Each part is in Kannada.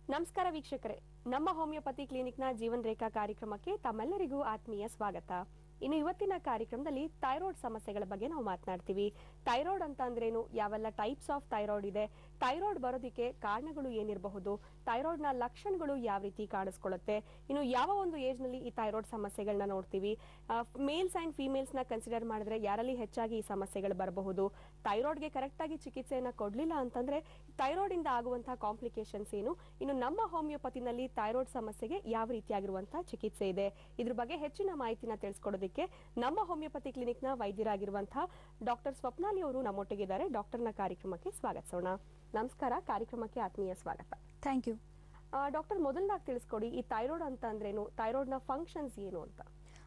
ನಮಸ್ಕಾರ ವೀಕ್ಷಕರೇ ನಮ್ಮ ಹೋಮಿಯೋಪತಿ ಕ್ಲಿನಿಕ್ನ ಜೀವನ್ ರೇಖಾ ಕಾರ್ಯಕ್ರಮಕ್ಕೆ ತಮ್ಮೆಲ್ಲರಿಗೂ ಆತ್ಮೀಯ ಸ್ವಾಗತ ಇನ್ನು ಇವತ್ತಿನ ಕಾರ್ಯಕ್ರಮದಲ್ಲಿ ಥೈರಾಯ್ಡ್ ಸಮಸ್ಯೆಗಳ ಬಗ್ಗೆ ನಾವು ಮಾತನಾಡ್ತೀವಿ ಥೈರಾಯ್ಡ್ ಅಂತ ಅಂದ್ರೇನು ಯಾವೆಲ್ಲ ಟೈಪ್ಸ್ ಆಫ್ ಥೈರಾಯ್ಡ್ ಇದೆ ಥೈರಾಯ್ಡ್ ಬರೋದಕ್ಕೆ ಕಾರಣಗಳು ಏನಿರಬಹುದು ಥೈರಾಯ್ಡ್ ನ ಲಕ್ಷಣಗಳು ಯಾವ ರೀತಿ ಕಾಣಿಸ್ಕೊಳ್ಳುತ್ತೆ ಇನ್ನು ಯಾವ ಒಂದು ಏಜ್ ನಲ್ಲಿ ಈ ಥೈರಾಯ್ಡ್ ಸಮಸ್ಯೆಗಳನ್ನ ನೋಡ್ತೀವಿ ಮೇಲ್ಸ್ ಅಂಡ್ ಫಿಮೇಲ್ಸ್ ನ ಕನ್ಸಿಡರ್ ಮಾಡಿದ್ರೆ ಯಾರಲ್ಲಿ ಹೆಚ್ಚಾಗಿ ಈ ಸಮಸ್ಯೆಗಳು ಬರಬಹುದು ಥೈರಾಯ್ಡ್ಗೆ ಕರೆಕ್ಟ್ ಆಗಿ ಚಿಕಿತ್ಸೆಯನ್ನ ಕೊಡ್ಲಿಲ್ಲ ಅಂತಂದ್ರೆ ಥೈರಾಯ್ಡ್ ಇಂದ ಆಗುವಂತಹ ಕಾಂಪ್ಲಿಕೇಶನ್ಸ್ ಏನು ಇನ್ನು ನಮ್ಮ ಹೋಮಿಯೋಪತಿನಲ್ಲಿ ಥೈರಾಯ್ಡ್ ಸಮಸ್ಯೆಗೆ ಯಾವ ರೀತಿಯಾಗಿರುವಂತಹ ಚಿಕಿತ್ಸೆ ಇದೆ ಇದ್ರ ಬಗ್ಗೆ ಹೆಚ್ಚಿನ ಮಾಹಿತಿನ ತಿಳಿಸ್ಕೊಡೋದಕ್ಕೆ ನಮ್ಮ ಹೋಮಿಯೋಪತಿ ಕ್ಲಿನಿಕ್ನ ವೈದ್ಯರಾಗಿರುವಂತಹ ಡಾಕ್ಟರ್ ಸ್ವಪ್ನಾಲಿ ಅವರು ನಮ್ಮೊಟ್ಟಿಗಿದ್ದಾರೆ ಡಾಕ್ಟರ್ನ ಕಾರ್ಯಕ್ರಮಕ್ಕೆ ಸ್ವಾಗತಿಸೋಣ ನಮಸ್ಕಾರ ಕಾರ್ಯಕ್ರಮಕ್ಕೆ ಆತ್ಮೀಯ ಸ್ವಾಗತ ಥ್ಯಾಂಕ್ ಯು ಡಾಕ್ಟರ್ ಮೊದಲನಾಗಿ ತಿಳಿಸ್ಕೊಡಿ ಈ ಥೈರಾಯ್ಡ್ ಅಂತ ಅಂದ್ರೇನು ಥೈರಾಯ್ಡ್ ನ ಫಂಕ್ಷನ್ಸ್ ಏನು ಅಂತ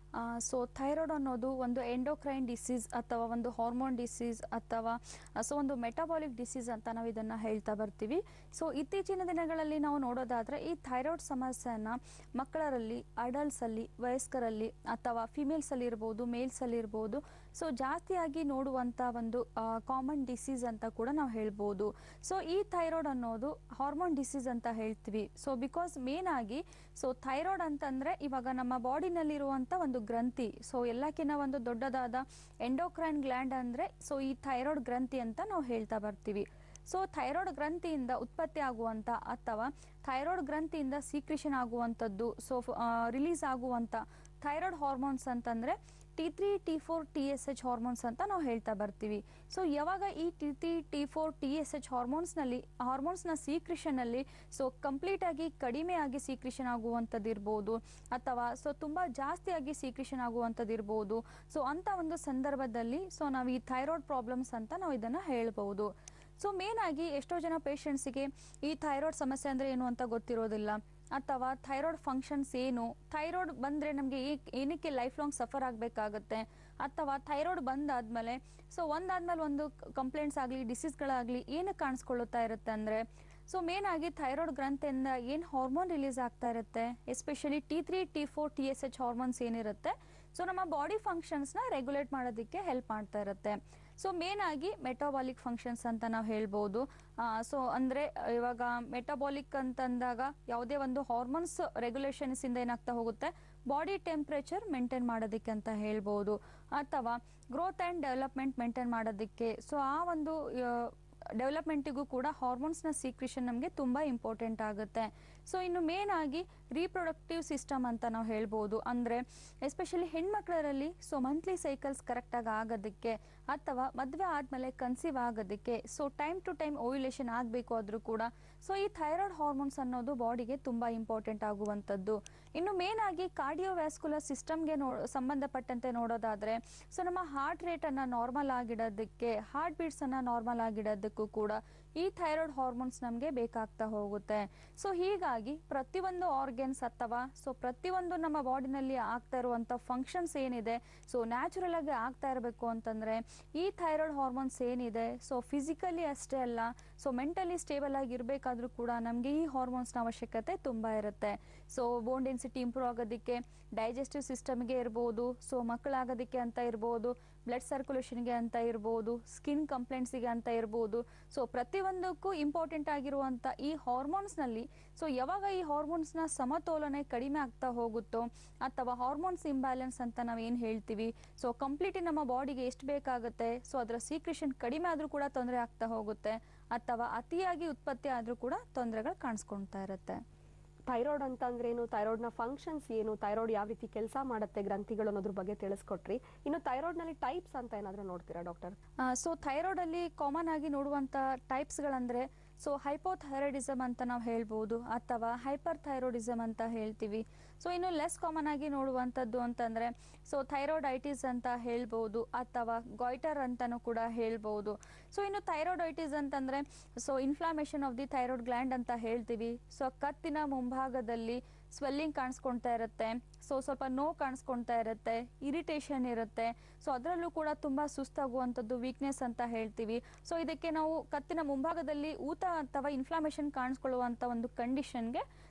ಸೊ ಥೈರಾಯ್ಡ್ ಅನ್ನೋದು ಒಂದು ಎಂಡೋಕ್ರೈನ್ ಡಿಸೀಸ್ ಅಥವಾ ಒಂದು ಹಾರ್ಮೋನ್ ಡಿಸೀಸ್ ಅಥವಾ ಸೊ ಒಂದು ಮೆಟಾಬಾಲಿಕ್ ಡಿಸೀಸ್ ಅಂತ ನಾವು ಇದನ್ನು ಹೇಳ್ತಾ ಬರ್ತೀವಿ ಸೊ ಇತ್ತೀಚಿನ ದಿನಗಳಲ್ಲಿ ನಾವು ನೋಡೋದಾದರೆ ಈ ಥೈರಾಯ್ಡ್ ಸಮಸ್ಯೆಯನ್ನು ಮಕ್ಕಳರಲ್ಲಿ ಅಡಲ್ಟ್ಸಲ್ಲಿ ವಯಸ್ಕರಲ್ಲಿ ಅಥವಾ ಫಿಮೇಲ್ಸಲ್ಲಿ ಇರ್ಬೋದು ಮೇಲ್ಸಲ್ಲಿ ಇರ್ಬೋದು ಸೊ ಜಾಸ್ತಿಯಾಗಿ ನೋಡುವಂಥ ಒಂದು ಕಾಮನ್ ಡಿಸೀಸ್ ಅಂತ ಕೂಡ ನಾವು ಹೇಳ್ಬೋದು ಸೊ ಈ ಥೈರಾಯ್ಡ್ ಅನ್ನೋದು ಹಾರ್ಮೋನ್ ಡಿಸೀಸ್ ಅಂತ ಹೇಳ್ತೀವಿ ಸೊ ಬಿಕಾಸ್ ಮೇನ್ ಆಗಿ ಸೊ ಥೈರಾಯ್ಡ್ ಅಂತಂದ್ರೆ ಇವಾಗ ನಮ್ಮ ಬಾಡಿನಲ್ಲಿರುವಂಥ ಒಂದು ಗ್ರಂಥಿ ಸೊ ಎಲ್ಲಕ್ಕಿಂತ ಒಂದು ದೊಡ್ಡದಾದ ಎಂಡೋಕ್ರೈನ್ ಗ್ಲ್ಯಾಂಡ್ ಅಂದ್ರೆ ಸೊ ಈ ಥೈರಾಯ್ಡ್ ಗ್ರಂಥಿ ಅಂತ ನಾವು ಹೇಳ್ತಾ ಬರ್ತೀವಿ ಸೊ ಥೈರಾಯ್ಡ್ ಗ್ರಂಥಿಯಿಂದ ಉತ್ಪತ್ತಿ ಆಗುವಂತ ಅಥವಾ ಥೈರಾಯ್ಡ್ ಗ್ರಂಥಿಯಿಂದ ಸೀಕ್ರಿಷನ್ ಆಗುವಂಥದ್ದು ಸೊ ರಿಲೀಸ್ ಆಗುವಂತ ಥೈರಾಯ್ಡ್ ಹಾರ್ಮೋನ್ಸ್ ಅಂತಂದ್ರೆ T three T four T S H hormones ಅಂತ ನಾವು ಹೇಳ್ತಾ ಬರ್ತೀವಿ ಸೊ ಯಾವಾಗ ಈ T three T four T S H ಹಾರ್ಮೋನ್ಸ್ನಲ್ಲಿ ಹಾರ್ಮೋನ್ಸ್ನ ಸೀಕ್ರಿಷನಲ್ಲಿ ಸೊ ಕಂಪ್ಲೀಟ್ ಆಗಿ ಕಡಿಮೆ ಆಗಿ ಸೀಕ್ರಿಷನ್ ಆಗುವಂಥದ್ದು ಇರ್ಬೋದು ಅಥವಾ ಸೊ ತುಂಬ ಜಾಸ್ತಿಯಾಗಿ ಸೀಕ್ರಿಷನ್ ಆಗುವಂಥದ್ದು ಇರ್ಬೋದು ಸೊ ಅಂತ ಒಂದು ಸಂದರ್ಭದಲ್ಲಿ ಸೊ ನಾವು ಈ ಥೈರಾಯ್ಡ್ ಪ್ರಾಬ್ಲಮ್ಸ್ ಅಂತ ನಾವು ಇದನ್ನು ಹೇಳ್ಬೋದು ಸೊ ಮೇನ್ ಆಗಿ ಎಷ್ಟೋ ಜನ ಪೇಷಂಟ್ಸಿಗೆ ಈ ಥೈರಾಯ್ಡ್ ಸಮಸ್ಯೆ ಅಂದರೆ ಏನು ಅಂತ ಗೊತ್ತಿರೋದಿಲ್ಲ ಅಥವಾ ಥೈರಾಯ್ಡ್ ಫಂಕ್ಷನ್ಸ್ ಏನು ಥೈರಾಯ್ಡ್ ಬಂದರೆ ನಮಗೆ ಏನಕ್ಕೆ ಲೈಫ್ ಲಾಂಗ್ ಸಫರ್ ಆಗಬೇಕಾಗತ್ತೆ ಅಥವಾ ಥೈರಾಯ್ಡ್ ಬಂದಾದ್ಮೇಲೆ ಸೊ ಒಂದಾದ್ಮೇಲೆ ಒಂದು ಕಂಪ್ಲೇಂಟ್ಸ್ ಆಗಲಿ ಡಿಸೀಸ್ಗಳಾಗಲಿ ಏನಕ್ಕೆ ಕಾಣಿಸ್ಕೊಳ್ಳುತ್ತಾ ಇರುತ್ತೆ ಅಂದರೆ ಸೊ ಮೇನ್ ಆಗಿ ಥೈರಾಯ್ಡ್ ಗ್ರಂಥಿಯಿಂದ ಏನು ಹಾರ್ಮೋನ್ ರಿಲೀಸ್ ಆಗ್ತಾ ಇರುತ್ತೆ especially T three T four T S H hormones ಏನಿರುತ್ತೆ ಸೊ ನಮ್ಮ ಬಾಡಿ ಫಂಕ್ಷನ್ಸ್ನ ರೆಗ್ಯುಲೇಟ್ ಮಾಡೋದಕ್ಕೆ ಹೆಲ್ಪ್ ಮಾಡ್ತಾ ಇರುತ್ತೆ ಸೊ ಮೇನ್ ಆಗಿ ಮೆಟಾಬಾಲಿಕ್ ಫಂಕ್ಷನ್ಸ್ ಅಂತ ನಾವು ಹೇಳ್ಬೋದು ಸೊ ಅಂದರೆ ಇವಾಗ ಮೆಟಾಬಾಲಿಕ್ ಅಂತಂದಾಗ ಯಾವುದೇ ಒಂದು ಹಾರ್ಮೋನ್ಸ್ ರೆಗ್ಯುಲೇಷನ್ಸ್ ಇಂದ ಏನಾಗ್ತಾ ಹೋಗುತ್ತೆ ಬಾಡಿ ಟೆಂಪ್ರೇಚರ್ ಮೇಂಟೈನ್ ಮಾಡೋದಕ್ಕೆ ಅಂತ ಹೇಳ್ಬೋದು ಅಥವಾ ಗ್ರೋತ್ ಆ್ಯಂಡ್ ಡೆವಲಪ್ಮೆಂಟ್ ಮೇಂಟೈನ್ ಮಾಡೋದಕ್ಕೆ ಸೊ ಆ ಒಂದು ಡೆವಲಪ್ಮೆಂಟಿಗೂ ಕೂಡ ಹಾರ್ಮೋನ್ಸ್ನ ಸೀಕ್ರಿಷನ್ ನಮಗೆ ತುಂಬ ಇಂಪಾರ್ಟೆಂಟ್ ಆಗುತ್ತೆ ಸೊ ಇನ್ನು ಮೇನ್ ಆಗಿ ರೀಪ್ರೊಡಕ್ಟಿವ್ ಸಿಸ್ಟಮ್ ಅಂತ ನಾವು ಹೇಳ್ಬೋದು ಅಂದರೆ ಎಸ್ಪೆಷಲಿ ಹೆಣ್ಮಕ್ಳರಲ್ಲಿ ಸೊ ಮಂತ್ಲಿ ಸೈಕಲ್ಸ್ ಕರೆಕ್ಟಾಗಿ ಆಗೋದಕ್ಕೆ ಅಥವಾ ಮದುವೆ ಆದಮೇಲೆ ಕನ್ಸೀವ್ ಆಗೋದಕ್ಕೆ so time to time ovulation ಆಗಬೇಕು ಆದರೂ ಕೂಡ ಸೊ ಈ ಥೈರಾಯ್ಡ್ ಹಾರ್ಮೋನ್ಸ್ ಅನ್ನೋದು ಬಾಡಿಗೆ ತುಂಬ ಇಂಪಾರ್ಟೆಂಟ್ ಆಗುವಂಥದ್ದು ಇನ್ನು ಮೇನ್ ಆಗಿ ಕಾರ್ಡಿಯೋವ್ಯಾಸ್ಕುಲರ್ ಸಿಸ್ಟಮ್ಗೆ ನೋ ಸಂಬಂಧಪಟ್ಟಂತೆ ನೋಡೋದಾದರೆ ಸೊ ನಮ್ಮ ಹಾರ್ಟ್ ರೇಟನ್ನು ನಾರ್ಮಲ್ ಆಗಿಡೋದಕ್ಕೆ ಹಾರ್ಟ್ ಬೀಟ್ಸನ್ನು ನಾರ್ಮಲ್ ಆಗಿಡೋದಕ್ಕೂ ಕೂಡ ಈ ಥೈರಾಯ್ಡ್ ಹಾರ್ಮೋನ್ಸ್ ನಮಗೆ ಬೇಕಾಗ್ತಾ ಹೋಗುತ್ತೆ ಸೊ ಹೀಗಾಗಿ ಪ್ರತಿಯೊಂದು ಆರ್ಗನ್ಸ್ ಅಥವಾ ಸೊ ಪ್ರತಿಯೊಂದು ನಮ್ಮ ಬಾಡಿನಲ್ಲಿ ಆಗ್ತಾ ಇರುವಂಥ ಫಂಕ್ಷನ್ಸ್ ಏನಿದೆ ಸೊ ನ್ಯಾಚುರಲ್ ಆಗಿ ಆಗ್ತಾ ಇರಬೇಕು ಅಂತಂದರೆ ಈ ಥೈರಾಯ್ಡ್ ಹಾರ್ಮೋನ್ಸ್ ಏನಿದೆ ಸೊ ಫಿಸಿಕಲಿ ಅಷ್ಟೇ ಅಲ್ಲ ಸೊ ಮೆಂಟಲಿ ಸ್ಟೇಬಲ್ ಆಗಿ ಇರಬೇಕಾದ್ರೂ ಕೂಡ ನಮಗೆ ಈ ಹಾರ್ಮೋನ್ಸ್ನ ಅವಶ್ಯಕತೆ ತುಂಬ ಇರುತ್ತೆ ಸೊ ಬೋನ್ ಡೆನ್ಸಿಟಿ ಇಂಪ್ರೂವ್ ಆಗೋದಕ್ಕೆ ಡೈಜೆಸ್ಟಿವ್ ಸಿಸ್ಟಮ್ಗೆ ಇರ್ಬೋದು ಸೊ ಮಕ್ಕಳಾಗೋದಕ್ಕೆ ಅಂತ ಇರ್ಬೋದು ಬ್ಲಡ್ ಸರ್ಕ್ಯುಲೇಷನ್ಗೆ ಅಂತ ಇರ್ಬೋದು ಸ್ಕಿನ್ ಕಂಪ್ಲೇಂಟ್ಸಿಗೆ ಅಂತ ಇರ್ಬೋದು ಸೊ ಪ್ರತಿಯೊಂದಕ್ಕೂ ಇಂಪಾರ್ಟೆಂಟ್ ಆಗಿರುವಂಥ ಈ ಹಾರ್ಮೋನ್ಸ್ನಲ್ಲಿ ಸೊ ಯಾವಾಗ ಈ ಹಾರ್ಮೋನ್ಸ್ನ ಸಮತೋಲನೆ ಕಡಿಮೆ ಆಗ್ತಾ ಹೋಗುತ್ತೋ ಅಥವಾ ಹಾರ್ಮೋನ್ಸ್ ಇಂಬ್ಯಾಲೆನ್ಸ್ ಅಂತ ನಾವು ಏನು ಹೇಳ್ತೀವಿ ಸೊ ಕಂಪ್ಲೀಟ್ಲಿ ನಮ್ಮ ಬಾಡಿಗೆ ಎಷ್ಟು ಬೇಕಾಗುತ್ತೆ ಸೊ ಅದರ ಸೀಕ್ರಿಷನ್ ಕಡಿಮೆ ಆದರೂ ಕೂಡ ತೊಂದರೆ ಆಗ್ತಾ ಹೋಗುತ್ತೆ ಅಥವಾ ಅತಿಯಾಗಿ ಉತ್ಪತ್ತಿ ಆದರೂ ಕೂಡ ತೊಂದರೆಗಳು ಕಾಣಿಸ್ಕೊಳ್ತಾ ಇರುತ್ತೆ ಥೈರಾಯ್ಡ್ ಅಂತ ಅಂದ್ರೇನು ಥೈರಾಯ್ಡ್ ನ ಫಂಕ್ಷನ್ಸ್ ಏನು ಥೈರಾಯ್ಡ್ ಯಾವ ರೀತಿ ಕೆಲಸ ಮಾಡುತ್ತೆ ಗ್ರಂಥಿಗಳು ಅನ್ನೋದ್ರ ಬಗ್ಗೆ ತಿಳಿಸ್ಕೊಟ್ರಿ ಇನ್ನು ಥೈರಾಯ್ಡ್ ನಲ್ಲಿ ಟೈಪ್ಸ್ ಅಂತ ಏನಾದ್ರೂ ನೋಡ್ತೀರಾ ಡಾಕ್ಟರ್ ಸೊ ಥೈರಾಯ್ಡ್ ಅಲ್ಲಿ ಕಾಮನ್ ಆಗಿ ನೋಡುವಂತ ಟೈಪ್ಸ್ಗಳಂದ್ರೆ ಸೊ ಹೈಪೋಥೈರಾಯ್ಡಿಸಮ್ ಅಂತ ನಾವು ಹೇಳ್ಬೋದು ಅಥವಾ ಹೈಪರ್ ಥೈರಾಯ್ಡಿಸಮ್ ಅಂತ ಹೇಳ್ತೀವಿ ಸೊ ಇನ್ನು ಲೆಸ್ ಕಾಮನ್ ಆಗಿ ನೋಡುವಂಥದ್ದು ಅಂತಂದ್ರೆ ಸೊ ಥೈರಾಯ್ಡೈಟಿಸ್ ಅಂತ ಹೇಳ್ಬೋದು ಅಥವಾ ಗಾಯ್ಟರ್ ಅಂತಾನೂ ಕೂಡ ಹೇಳ್ಬೋದು ಸೊ ಇನ್ನು ಥೈರಾಯ್ಡೈಟಿಸ್ ಅಂತಂದ್ರೆ so inflammation of the thyroid gland ಅಂತ ಹೇಳ್ತೀವಿ ಸೊ ಕತ್ತಿನ ಮುಂಭಾಗದಲ್ಲಿ ಸ್ವೆಲ್ಲಿಂಗ್ ಕಾಣಿಸ್ಕೊಳ್ತಾ ಇರುತ್ತೆ ಸೊ ಸ್ವಲ್ಪ ನೋವು ಕಾಣಿಸ್ಕೊಳ್ತಾ ಇರುತ್ತೆ ಇರಿಟೇಷನ್ ಇರುತ್ತೆ ಸೊ ಅದರಲ್ಲೂ ಕೂಡ ತುಂಬ ಸುಸ್ತಾಗುವಂಥದ್ದು ವೀಕ್ನೆಸ್ ಅಂತ ಹೇಳ್ತೀವಿ ಸೊ ಇದಕ್ಕೆ ನಾವು ಕತ್ತಿನ ಮುಂಭಾಗದಲ್ಲಿ ಊತ ಅಥವಾ ಇನ್ಫ್ಲಾಮೇಷನ್ ಕಾಣಿಸ್ಕೊಳ್ಳುವಂಥ ಒಂದು ಕಂಡೀಷನ್ಗೆ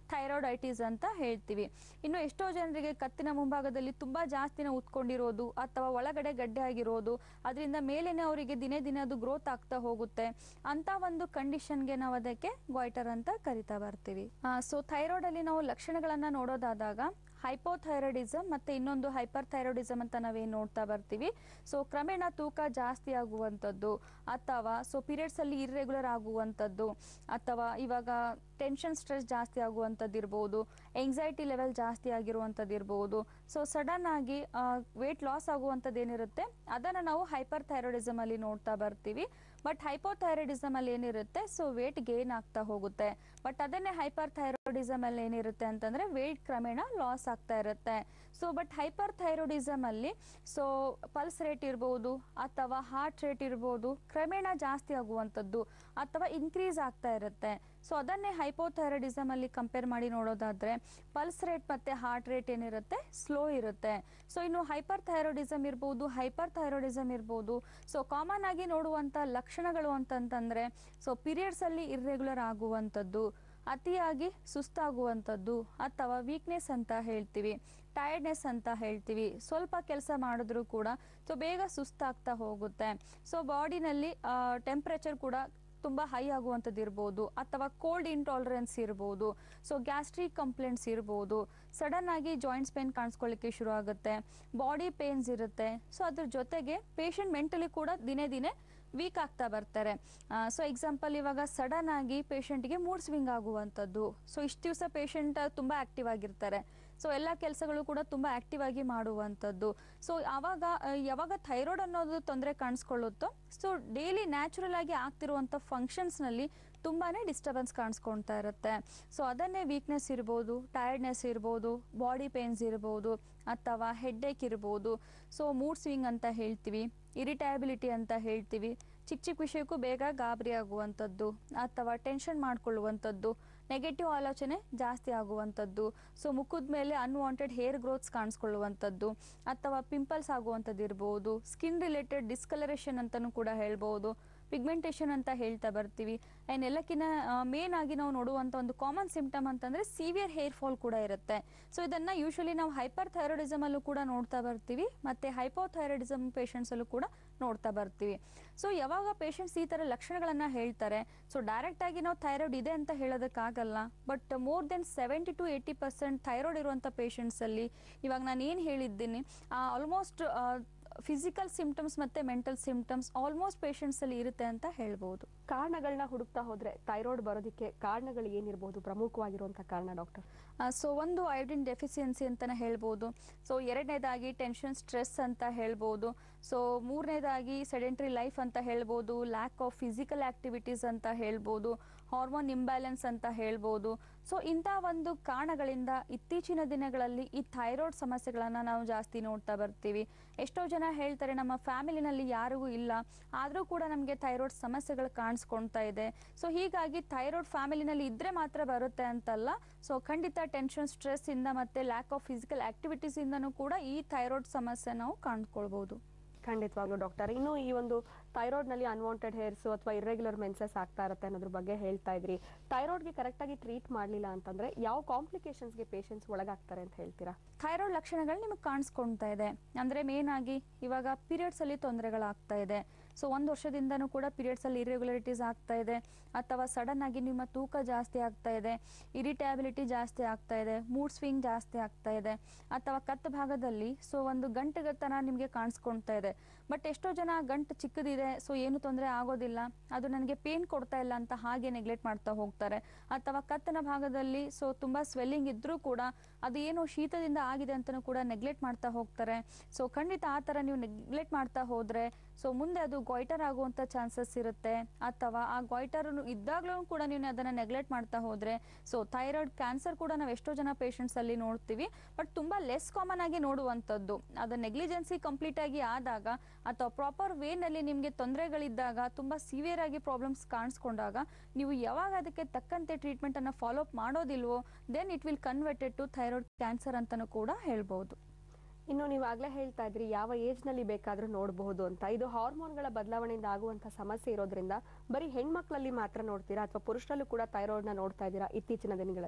ಥೈರಾಯ್ಡೈಟಿಸ್ ಅಂತ ಹೇಳ್ತೀವಿ ಇನ್ನು ಎಷ್ಟೋ ಜನರಿಗೆ ಕತ್ತಿನ ಮುಂಭಾಗದಲ್ಲಿ ತುಂಬಾ ಜಾಸ್ತಿ ನೋವು ಉತ್ಕೊಂಡಿರೋದು ಅಥವಾ ಒಳಗಡೆ ಗಡ್ಡೆ ಆಗಿರೋದು ಅದರಿಂದ ಮೇಲೇನೆ ಅವರಿಗೆ ದಿನೇ ದಿನೇ ಅದು ಗ್ರೋತ್ ಆಗ್ತಾ ಹೋಗುತ್ತೆ ಅಂತ ಒಂದು ಕಂಡೀಷನ್ಗೆ ನಾವು ಅದಕ್ಕೆ ಗ್ವಾಯ್ಟರ್ ಅಂತ ಕರಿತಾ ಬರ್ತೀವಿ ಸೊ ಥೈರಾಯ್ಡ್ ಅಲ್ಲಿ ನಾವು ಲಕ್ಷಣಗಳನ್ನ ನೋಡೋದಾದಾಗ ಹೈಪೋಥೈರಾಯ್ಡಿಸಮ್ ಮತ್ತೆ ಇನ್ನೊಂದು ಹೈಪರ್ ಥೈರಾಯ್ಡಿಸಮ್ ಅಂತ ನಾವೇನು ನೋಡ್ತಾ ಬರ್ತೀವಿ ಸೊ ಕ್ರಮೇಣ ತೂಕ ಜಾಸ್ತಿ ಆಗುವಂಥದ್ದು ಅಥವಾ ಸೊ ಪೀರಿಯಡ್ಸ್ ಅಲ್ಲಿ ಇರ್ರೆಗ್ಯುಲರ್ ಆಗುವಂಥದ್ದು ಅಥವಾ ಇವಾಗ ಟೆನ್ಷನ್ ಸ್ಟ್ರೆಸ್ ಜಾಸ್ತಿ ಆಗುವಂಥದ್ದು ಇರ್ಬೋದು ಎಂಗ್ಸೈಟಿ ಲೆವೆಲ್ ಜಾಸ್ತಿ ಆಗಿರುವಂಥದ್ದು ಇರ್ಬೋದು ಸೊ ಸಡನ್ ಆಗಿ ವೇಟ್ ಲಾಸ್ ಆಗುವಂಥದ್ದು ಏನಿರುತ್ತೆ ಅದನ್ನು ನಾವು ಹೈಪರ್ ಥೈರಾಯ್ಡಿಸಮ್ ಅಲ್ಲಿ ನೋಡ್ತಾ ಬರ್ತೀವಿ ಬಟ್ ಹೈಪೋಥೈರಾಯ್ಡಿಸಮ್ ಅಲ್ಲಿ ಏನಿರುತ್ತೆ ಸೊ ವೇಟ್ ಗೇನ್ ಆಗ್ತಾ ಹೋಗುತ್ತೆ ಬಟ್ ಅದನ್ನೇ ಹೈಪರ್ ಥೈರಾಯ್ಡಿಸಮ್ ಅಲ್ಲಿ ಏನಿರುತ್ತೆ ಅಂತಂದ್ರೆ ವೇಟ್ ಕ್ರಮೇಣ ಲಾಸ್ ಆಗ್ತಾ ಇರುತ್ತೆ ಸೊ ಬಟ್ ಹೈಪರ್ ಥೈರಾಯ್ಡಿಸಮ್ ಅಲ್ಲಿ ಸೊ ಪಲ್ಸ್ ರೇಟ್ ಇರ್ಬೋದು ಅಥವಾ ಹಾರ್ಟ್ ರೇಟ್ ಇರ್ಬೋದು ಕ್ರಮೇಣ ಜಾಸ್ತಿ ಆಗುವಂಥದ್ದು ಅಥವಾ ಇನ್ಕ್ರೀಸ್ ಆಗ್ತಾ ಇರುತ್ತೆ ಸೊ ಅದನ್ನೇ ಹೈಪೋಥೈರಾಯ್ಡಿಸಮ್ ಅಲ್ಲಿ ಕಂಪೇರ್ ಮಾಡಿ ನೋಡೋದಾದ್ರೆ ಪಲ್ಸ್ ರೇಟ್ ಮತ್ತೆ ಹಾರ್ಟ್ ರೇಟ್ ಏನಿರುತ್ತೆ ಸ್ಲೋ ಇರುತ್ತೆ ಸೊ ಇನ್ನು ಹೈಪರ್ ಥೈರಾಯ್ಡಿಸಮ್ ಇರ್ಬೋದು ಹೈಪರ್ ಥೈರಾಯ್ಡಿಸಮ್ ಇರ್ಬೋದು ಸೊ ಕಾಮನ್ ಆಗಿ ನೋಡುವಂತ ಲಕ್ಷಣಗಳು ಅಂತಂತಂದ್ರೆ ಸೊ ಪೀರಿಯಡ್ಸ್ ಅಲ್ಲಿ ಇರ್ರೆಗ್ಯುಲರ್ ಆಗುವಂಥದ್ದು ಅತಿಯಾಗಿ ಸುಸ್ತಾಗುವಂಥದ್ದು ಅಥವಾ ವೀಕ್ನೆಸ್ ಅಂತ ಹೇಳ್ತೀವಿ ಟಯರ್ಡ್ನೆಸ್ ಅಂತ ಹೇಳ್ತೀವಿ ಸ್ವಲ್ಪ ಕೆಲಸ ಮಾಡಿದ್ರು ಕೂಡ ಸೊ ಬೇಗ ಸುಸ್ತಾಗ್ತಾ ಹೋಗುತ್ತೆ ಸೊ ಬಾಡಿನಲ್ಲಿ ಟೆಂಪ್ರೇಚರ್ ಕೂಡ ತುಂಬ ಹೈ ಆಗುವಂಥದ್ದು ಇರ್ಬೋದು ಅಥವಾ ಕೋಲ್ಡ್ ಇಂಟಾಲರೆನ್ಸ್ ಇರ್ಬೋದು ಸೊ ಗ್ಯಾಸ್ಟ್ರಿಕ್ ಕಂಪ್ಲೇಂಟ್ಸ್ ಇರ್ಬೋದು ಸಡನ್ ಆಗಿ ಜಾಯಿಂಟ್ಸ್ ಪೇನ್ ಕಾಣಿಸ್ಕೊಳ್ಳಿಕ್ಕೆ ಶುರು ಆಗುತ್ತೆ ಬಾಡಿ ಪೇನ್ಸ್ ಇರುತ್ತೆ ಸೊ ಅದ್ರ ಜೊತೆಗೆ ಪೇಷಂಟ್ ಮೆಂಟಲಿ ಕೂಡ ದಿನೇ ದಿನೇ ವೀಕ್ ಆಗ್ತಾ ಬರ್ತಾರೆ ಸೊ ಎಕ್ಸಾಂಪಲ್ ಇವಾಗ ಸಡನ್ ಆಗಿ ಪೇಷಂಟ್ಗೆ ಮೂಡ್ ಸ್ವಿಂಗ್ ಆಗುವಂಥದ್ದು ಸೊ ಇಷ್ಟು ದಿವಸ ಪೇಷಂಟ್ ತುಂಬ ಆಕ್ಟಿವ್ ಆಗಿರ್ತಾರೆ ಸೊ ಎಲ್ಲ ಕೆಲಸಗಳು ಕೂಡ ತುಂಬ ಆಕ್ಟಿವ್ ಆಗಿ ಮಾಡುವಂಥದ್ದು ಸೊ ಆವಾಗ ಆ, ಯಾವಾಗ ಥೈರಾಯ್ಡ್ ಅನ್ನೋದು ತೊಂದರೆ ಕಾಣಿಸ್ಕೊಳ್ಳುತ್ತೋ ಸೊ ಡೈಲಿ ನ್ಯಾಚುರಲ್ ಆಗಿ ಆಗ್ತಿರುವಂಥ ಫಂಕ್ಷನ್ಸ್ನಲ್ಲಿ ತುಂಬಾನೇ ಡಿಸ್ಟರ್ಬೆನ್ಸ್ ಕಾಣಿಸ್ಕೊಳ್ತಾ ಇರುತ್ತೆ ಸೊ ಅದನ್ನೇ ವೀಕ್ನೆಸ್ ಇರ್ಬೋದು ಟಯರ್ಡ್ನೆಸ್ ಇರ್ಬೋದು ಬಾಡಿ ಪೇನ್ಸ್ ಇರ್ಬೋದು ಅಥವಾ ಹೆಡ್ಡೇಕ್ ಇರ್ಬೋದು ಸೊ ಮೂಡ್ ಸ್ವಿಂಗ್ ಅಂತ ಹೇಳ್ತೀವಿ ಇರಿಟಬಿಲಿಟಿ ಅಂತ ಹೇಳ್ತೀವಿ ಚಿಕ್ಕ ಚಿಕ್ಕ ವಿಷಯಕ್ಕೂ ಬೇಗ ಗಾಬರಿ ಆಗುವಂಥದ್ದು ಅಥವಾ ಟೆನ್ಷನ್ ಮಾಡ್ಕೊಳ್ಳುವಂಥದ್ದು ನೆಗೆಟಿವ್ ಆಲೋಚನೆ ಜಾಸ್ತಿ ಆಗುವಂಥದ್ದು ಸೊ ಮುಖದ ಮೇಲೆ ಅನ್ವಾಂಟೆಡ್ ಹೇರ್ ಗ್ರೋತ್ಸ್ ಕಾಣಿಸ್ಕೊಳ್ಳುವಂಥದ್ದು ಅಥವಾ ಪಿಂಪಲ್ಸ್ ಆಗುವಂಥದ್ದು ಇರ್ಬೋದು ಸ್ಕಿನ್ ರಿಲೇಟೆಡ್ ಡಿಸ್ಕಲರೇಷನ್ ಅಂತಲೂ ಕೂಡ ಹೇಳ್ಬೋದು ಪಿಗ್ಮೆಂಟೇಷನ್ ಅಂತ ಹೇಳ್ತಾ ಬರ್ತೀವಿ ಆ್ಯಂಡ್ ಎಲ್ಲಕ್ಕಿಂತ ಮೇನ್ ಆಗಿ ನಾವು ನೋಡುವಂಥ ಒಂದು ಕಾಮನ್ ಸಿಂಪ್ಟಮ್ ಅಂತಂದರೆ ಸಿವಿಯರ್ ಹೇರ್ ಫಾಲ್ ಕೂಡ ಇರುತ್ತೆ ಸೊ ಇದನ್ನು ಯೂಶಲಿ ನಾವು ಹೈಪರ್ ಥೈರಾಯ್ಡಿಸಮ್ ಅಲ್ಲೂ ಕೂಡ ನೋಡ್ತಾ ಬರ್ತೀವಿ ಮತ್ತು ಹೈಪೋಥೈರಾಯ್ಡಿಸಮ್ ಪೇಷಂಟ್ಸಲ್ಲೂ ಕೂಡ ನೋಡ್ತಾ ಬರ್ತೀವಿ ಸೊ ಯಾವಾಗ ಪೇಷಂಟ್ಸ್ ಈ ಥರ ಲಕ್ಷಣಗಳನ್ನು ಹೇಳ್ತಾರೆ ಸೊ ಡೈರೆಕ್ಟ್ ಆಗಿ ನಾವು ಥೈರಾಯ್ಡ್ ಇದೆ ಅಂತ ಹೇಳೋದಕ್ಕಾಗಲ್ಲ but more than seventy to eighty percent thyroid ಇರುವಂಥ ಪೇಷಂಟ್ಸಲ್ಲಿ ಇವಾಗ ನಾನು ಏನು ಹೇಳಿದ್ದೀನಿ ಆಲ್ಮೋಸ್ಟ್ ಫಿಸಿಕಲ್ ಸಿಂಪ್ಟಮ್ಸ್ ಮತ್ತು ಮೆಂಟಲ್ ಸಿಂಪ್ಟಮ್ಸ್ ಆಲ್ಮೋಸ್ಟ್ ಪೇಷಂಟ್ಸಲ್ಲಿ ಇರುತ್ತೆ ಅಂತ ಹೇಳ್ಬೋದು ಕಾರಣಗಳನ್ನ ಹುಡುಕ್ತಾ ಹೋದ್ರೆ ಥೈರಾಯ್ಡ್ ಬರೋದಕ್ಕೆ ಕಾರಣಗಳು ಏನಿರ್ಬೋದು ಪ್ರಮುಖವಾಗಿರುವಂತ ಕಾರಣ ಡಾಕ್ಟರ್ ಸೊ ಒಂದು ಐಡಿನ್ ಡೆಫಿಸಿಯನ್ಸಿ ಅಂತಲೇ ಹೇಳ್ಬೋದು ಸೊ ಎರಡನೇದಾಗಿ ಟೆನ್ಷನ್ ಸ್ಟ್ರೆಸ್ ಅಂತ ಹೇಳ್ಬೋದು ಸೊ ಮೂರನೇದಾಗಿ ಸೆಡೆಂಟ್ರಿ ಲೈಫ್ ಅಂತ ಹೇಳ್ಬೋದು ಲ್ಯಾಕ್ ಆಫ್ ಫಿಸಿಕಲ್ ಆಕ್ಟಿವಿಟೀಸ್ ಅಂತ ಹೇಳ್ಬೋದು ಹಾರ್ಮೋನ್ ಇಂಬ್ಯಾಲೆನ್ಸ್ ಅಂತ ಹೇಳ್ಬೋದು ಸೊ ಇಂಥ ಒಂದು ಕಾರಣಗಳಿಂದ ಇತ್ತೀಚಿನ ದಿನಗಳಲ್ಲಿ ಈ ಥೈರಾಯ್ಡ್ ಸಮಸ್ಯೆಗಳನ್ನು ನಾವು ಜಾಸ್ತಿ ನೋಡ್ತಾ ಬರ್ತೀವಿ ಎಷ್ಟೋ ಜನ ಹೇಳ್ತಾರೆ ನಮ್ಮ ಫ್ಯಾಮಿಲಿನಲ್ಲಿ ಯಾರಿಗೂ ಇಲ್ಲ ಆದರೂ ಕೂಡ ನಮಗೆ ಥೈರಾಯ್ಡ್ ಸಮಸ್ಯೆಗಳು ಕಾಣಿಸ್ಕೊಳ್ತಾ ಇದೆ ಸೊ ಹೀಗಾಗಿ ಥೈರಾಯ್ಡ್ ಫ್ಯಾಮಿಲಿನಲ್ಲಿ ಇದ್ರೆ ಮಾತ್ರ ಬರುತ್ತೆ ಅಂತಲ್ಲ ಸೊ ಖಂಡಿತ ಟೆನ್ಷನ್ ಸ್ಟ್ರೆಸ್ ಇಂದ ಮತ್ತೆ ಲ್ಯಾಕ್ ಆಫ್ ಫಿಸಿಕಲ್ ಆಕ್ಟಿವಿಟೀಸ್ ಇಂದನೂ ಕೂಡ ಈ ಥೈರಾಯ್ಡ್ ಸಮಸ್ಯೆ ನಾವು ಕಾಣ್ಕೊಳ್ಬಹುದು ಖಂಡಿತವಾಗ್ಲೂ ಡಾಕ್ಟರ್ ಇನ್ನು ಈ ಒಂದು ಥೈರಾಯ್ಡ್ ನಲ್ಲಿ ಅನ್ವಾಂಟೆಡ್ ಹೇರ್ಸ್ ಅಥವಾ ಇರ್ರೆಗ್ಯುಲರ್ ಮೆನ್ಸಸ್ ಆಗ್ತಾ ಇರುತ್ತೆ ಅನ್ನೋದ್ರ ಬಗ್ಗೆ ಹೇಳ್ತಾ ಇದ್ರಿ ಥೈರಾಯ್ಡ್ಗೆ ಕರೆಕ್ಟ್ ಆಗಿ ಟ್ರೀಟ್ ಮಾಡಲಿಲ್ಲ ಅಂತಂದ್ರೆ ಯಾವ ಕಾಂಪ್ಲಿಕೇಶನ್ಸ್ಗೆ ಪೇಷಂಟ್ಸ್ ಒಳಗಾಗ್ತಾರೆ ಅಂತ ಹೇಳ್ತೀರಾ ಥೈರಾಯ್ಡ್ ಲಕ್ಷಣಗಳು ನಿಮಗೆ ಕಾಣಿಸ್ಕೊಳ್ತಾ ಇದೆ ಅಂದರೆ ಮೇನ್ ಆಗಿ ಇವಾಗ ಪೀರಿಯಡ್ಸ್ ಅಲ್ಲಿ ತೊಂದರೆಗಳಾಗ್ತಾ ಇದೆ ಸೊ ಒಂದು ವರ್ಷದಿಂದನೂ ಕೂಡ ಪೀರಿಯಡ್ಸ್ ಅಲ್ಲಿ ಇರ್ರೆಗ್ಯುಲರಿಟೀಸ್ ಆಗ್ತಾ ಇದೆ ಅಥವಾ ಸಡನ್ ಆಗಿ ನಿಮ್ಮ ತೂಕ ಜಾಸ್ತಿ ಆಗ್ತಾ ಇದೆ ಇರಿಟಬಿಲಿಟಿ ಜಾಸ್ತಿ ಆಗ್ತಾ ಇದೆ ಮೂಡ್ ಸ್ವಿಂಗ್ ಜಾಸ್ತಿ ಆಗ್ತಾ ಇದೆ ಅಥವಾ ಕತ್ತು ಭಾಗದಲ್ಲಿ ಸೊ ಒಂದು ಗಂಟೆಗತನ ನಿಮಗೆ ಕಾಣಿಸ್ಕೊಳ್ತಾ ಇದೆ ಬಟ್ ಎಷ್ಟೋ ಜನ ಗಂಟು ಚಿಕ್ಕದಿದೆ ಸೊ ಏನು ತೊಂದರೆ ಆಗೋದಿಲ್ಲ ಅದು ನನಗೆ ಪೇನ್ ಕೊಡ್ತಾ ಇಲ್ಲ ಅಂತ ಹಾಗೆ ನೆಗ್ಲೆಕ್ಟ್ ಮಾಡ್ತಾ ಹೋಗ್ತಾರೆ ಅಥವಾ ಕತ್ತಿನ ಭಾಗದಲ್ಲಿ ಸೊ ತುಂಬಾ ಸ್ವೆಲ್ಲಿಂಗ್ ಇದ್ರೂ ಕೂಡ ಅದು ಏನೋ ಶೀತದಿಂದ ಆಗಿದೆ ಅಂತಲೂ ಕೂಡ ನೆಗ್ಲೆಕ್ಟ್ ಮಾಡ್ತಾ ಹೋಗ್ತಾರೆ ಸೊ ಖಂಡಿತ ಆ ಥರ ನೀವು ನೆಗ್ಲೆಕ್ಟ್ ಮಾಡ್ತಾ ಹೋದ್ರೆ ಸೊ ಮುಂದೆ ಅದು ಗಾಯ್ಟರ್ ಆಗುವಂಥ ಚಾನ್ಸಸ್ ಇರುತ್ತೆ ಅಥವಾ ಆ ಗಾಯ್ಟರ್ ಇದ್ದಾಗಲೂ ಕೂಡ ನೀವು ಅದನ್ನು ನೆಗ್ಲೆಕ್ಟ್ ಮಾಡ್ತಾ ಹೋದ್ರೆ ಸೊ ಥೈರಾಯ್ಡ್ ಕ್ಯಾನ್ಸರ್ ಕೂಡ ನಾವು ಎಷ್ಟೋ ಜನ ಪೇಷಂಟ್ಸ್ ಅಲ್ಲಿ ನೋಡ್ತೀವಿ ಬಟ್ ತುಂಬಾ ಲೆಸ್ ಕಾಮನ್ ಆಗಿ ನೋಡುವಂಥದ್ದು ಅದು ನೆಗ್ಲಿಜೆನ್ಸಿ ಕಂಪ್ಲೀಟ್ ಆಗಿ ಆದಾಗ ಅಥವಾ ಪ್ರಾಪರ್ ವೇನಲ್ಲಿ ನಿಮಗೆ ತೊಂದರೆಗಳಿದ್ದಾಗ ತುಂಬಾ ಸಿವಿಯರ್ ಆಗಿ ಪ್ರಾಬ್ಲಮ್ಸ್ ಕಾಣಿಸ್ಕೊಂಡಾಗ ನೀವು ಯಾವಾಗ ಅದಕ್ಕೆ ತಕ್ಕಂತೆ ಟ್ರೀಟ್ಮೆಂಟ್ ಅನ್ನ ಫಾಲೋ ಅಪ್ ಮಾಡೋದಿಲ್ವೋ then it will converted to thyroid cancer ಅಂತಲೂ ಕೂಡ ಹೇಳ್ಬೋದು ಇನ್ನು ನೀವು ಆಗ್ಲೇ ಹೇಳ್ತಾ ಇದ್ರಿ ಯಾವ ಏಜ್ ನಲ್ಲಿ ಬೇಕಾದ್ರೂ ನೋಡಬಹುದು ಅಂತ ಇದು ಹಾರ್ಮೋನ್ಗಳ ಬದಲಾವಣೆಯಿಂದ ಆಗುವಂತ ಸಮಸ್ಯೆ ಇರೋದ್ರಿಂದ ಬರೀ ಹೆಣ್ಮಕ್ಳಲ್ಲಿ ಮಾತ್ರ ನೋಡ್ತೀರಾ ಅಥವಾ ಪುರುಷರಲ್ಲೂ ಕೂಡ ಥೈರಾಯ್ಡ್ ನ ನೋಡ್ತಾ ಇದ್ದೀರಾ ಇತ್ತೀಚಿನ ದಿನಗಳಲ್ಲಿ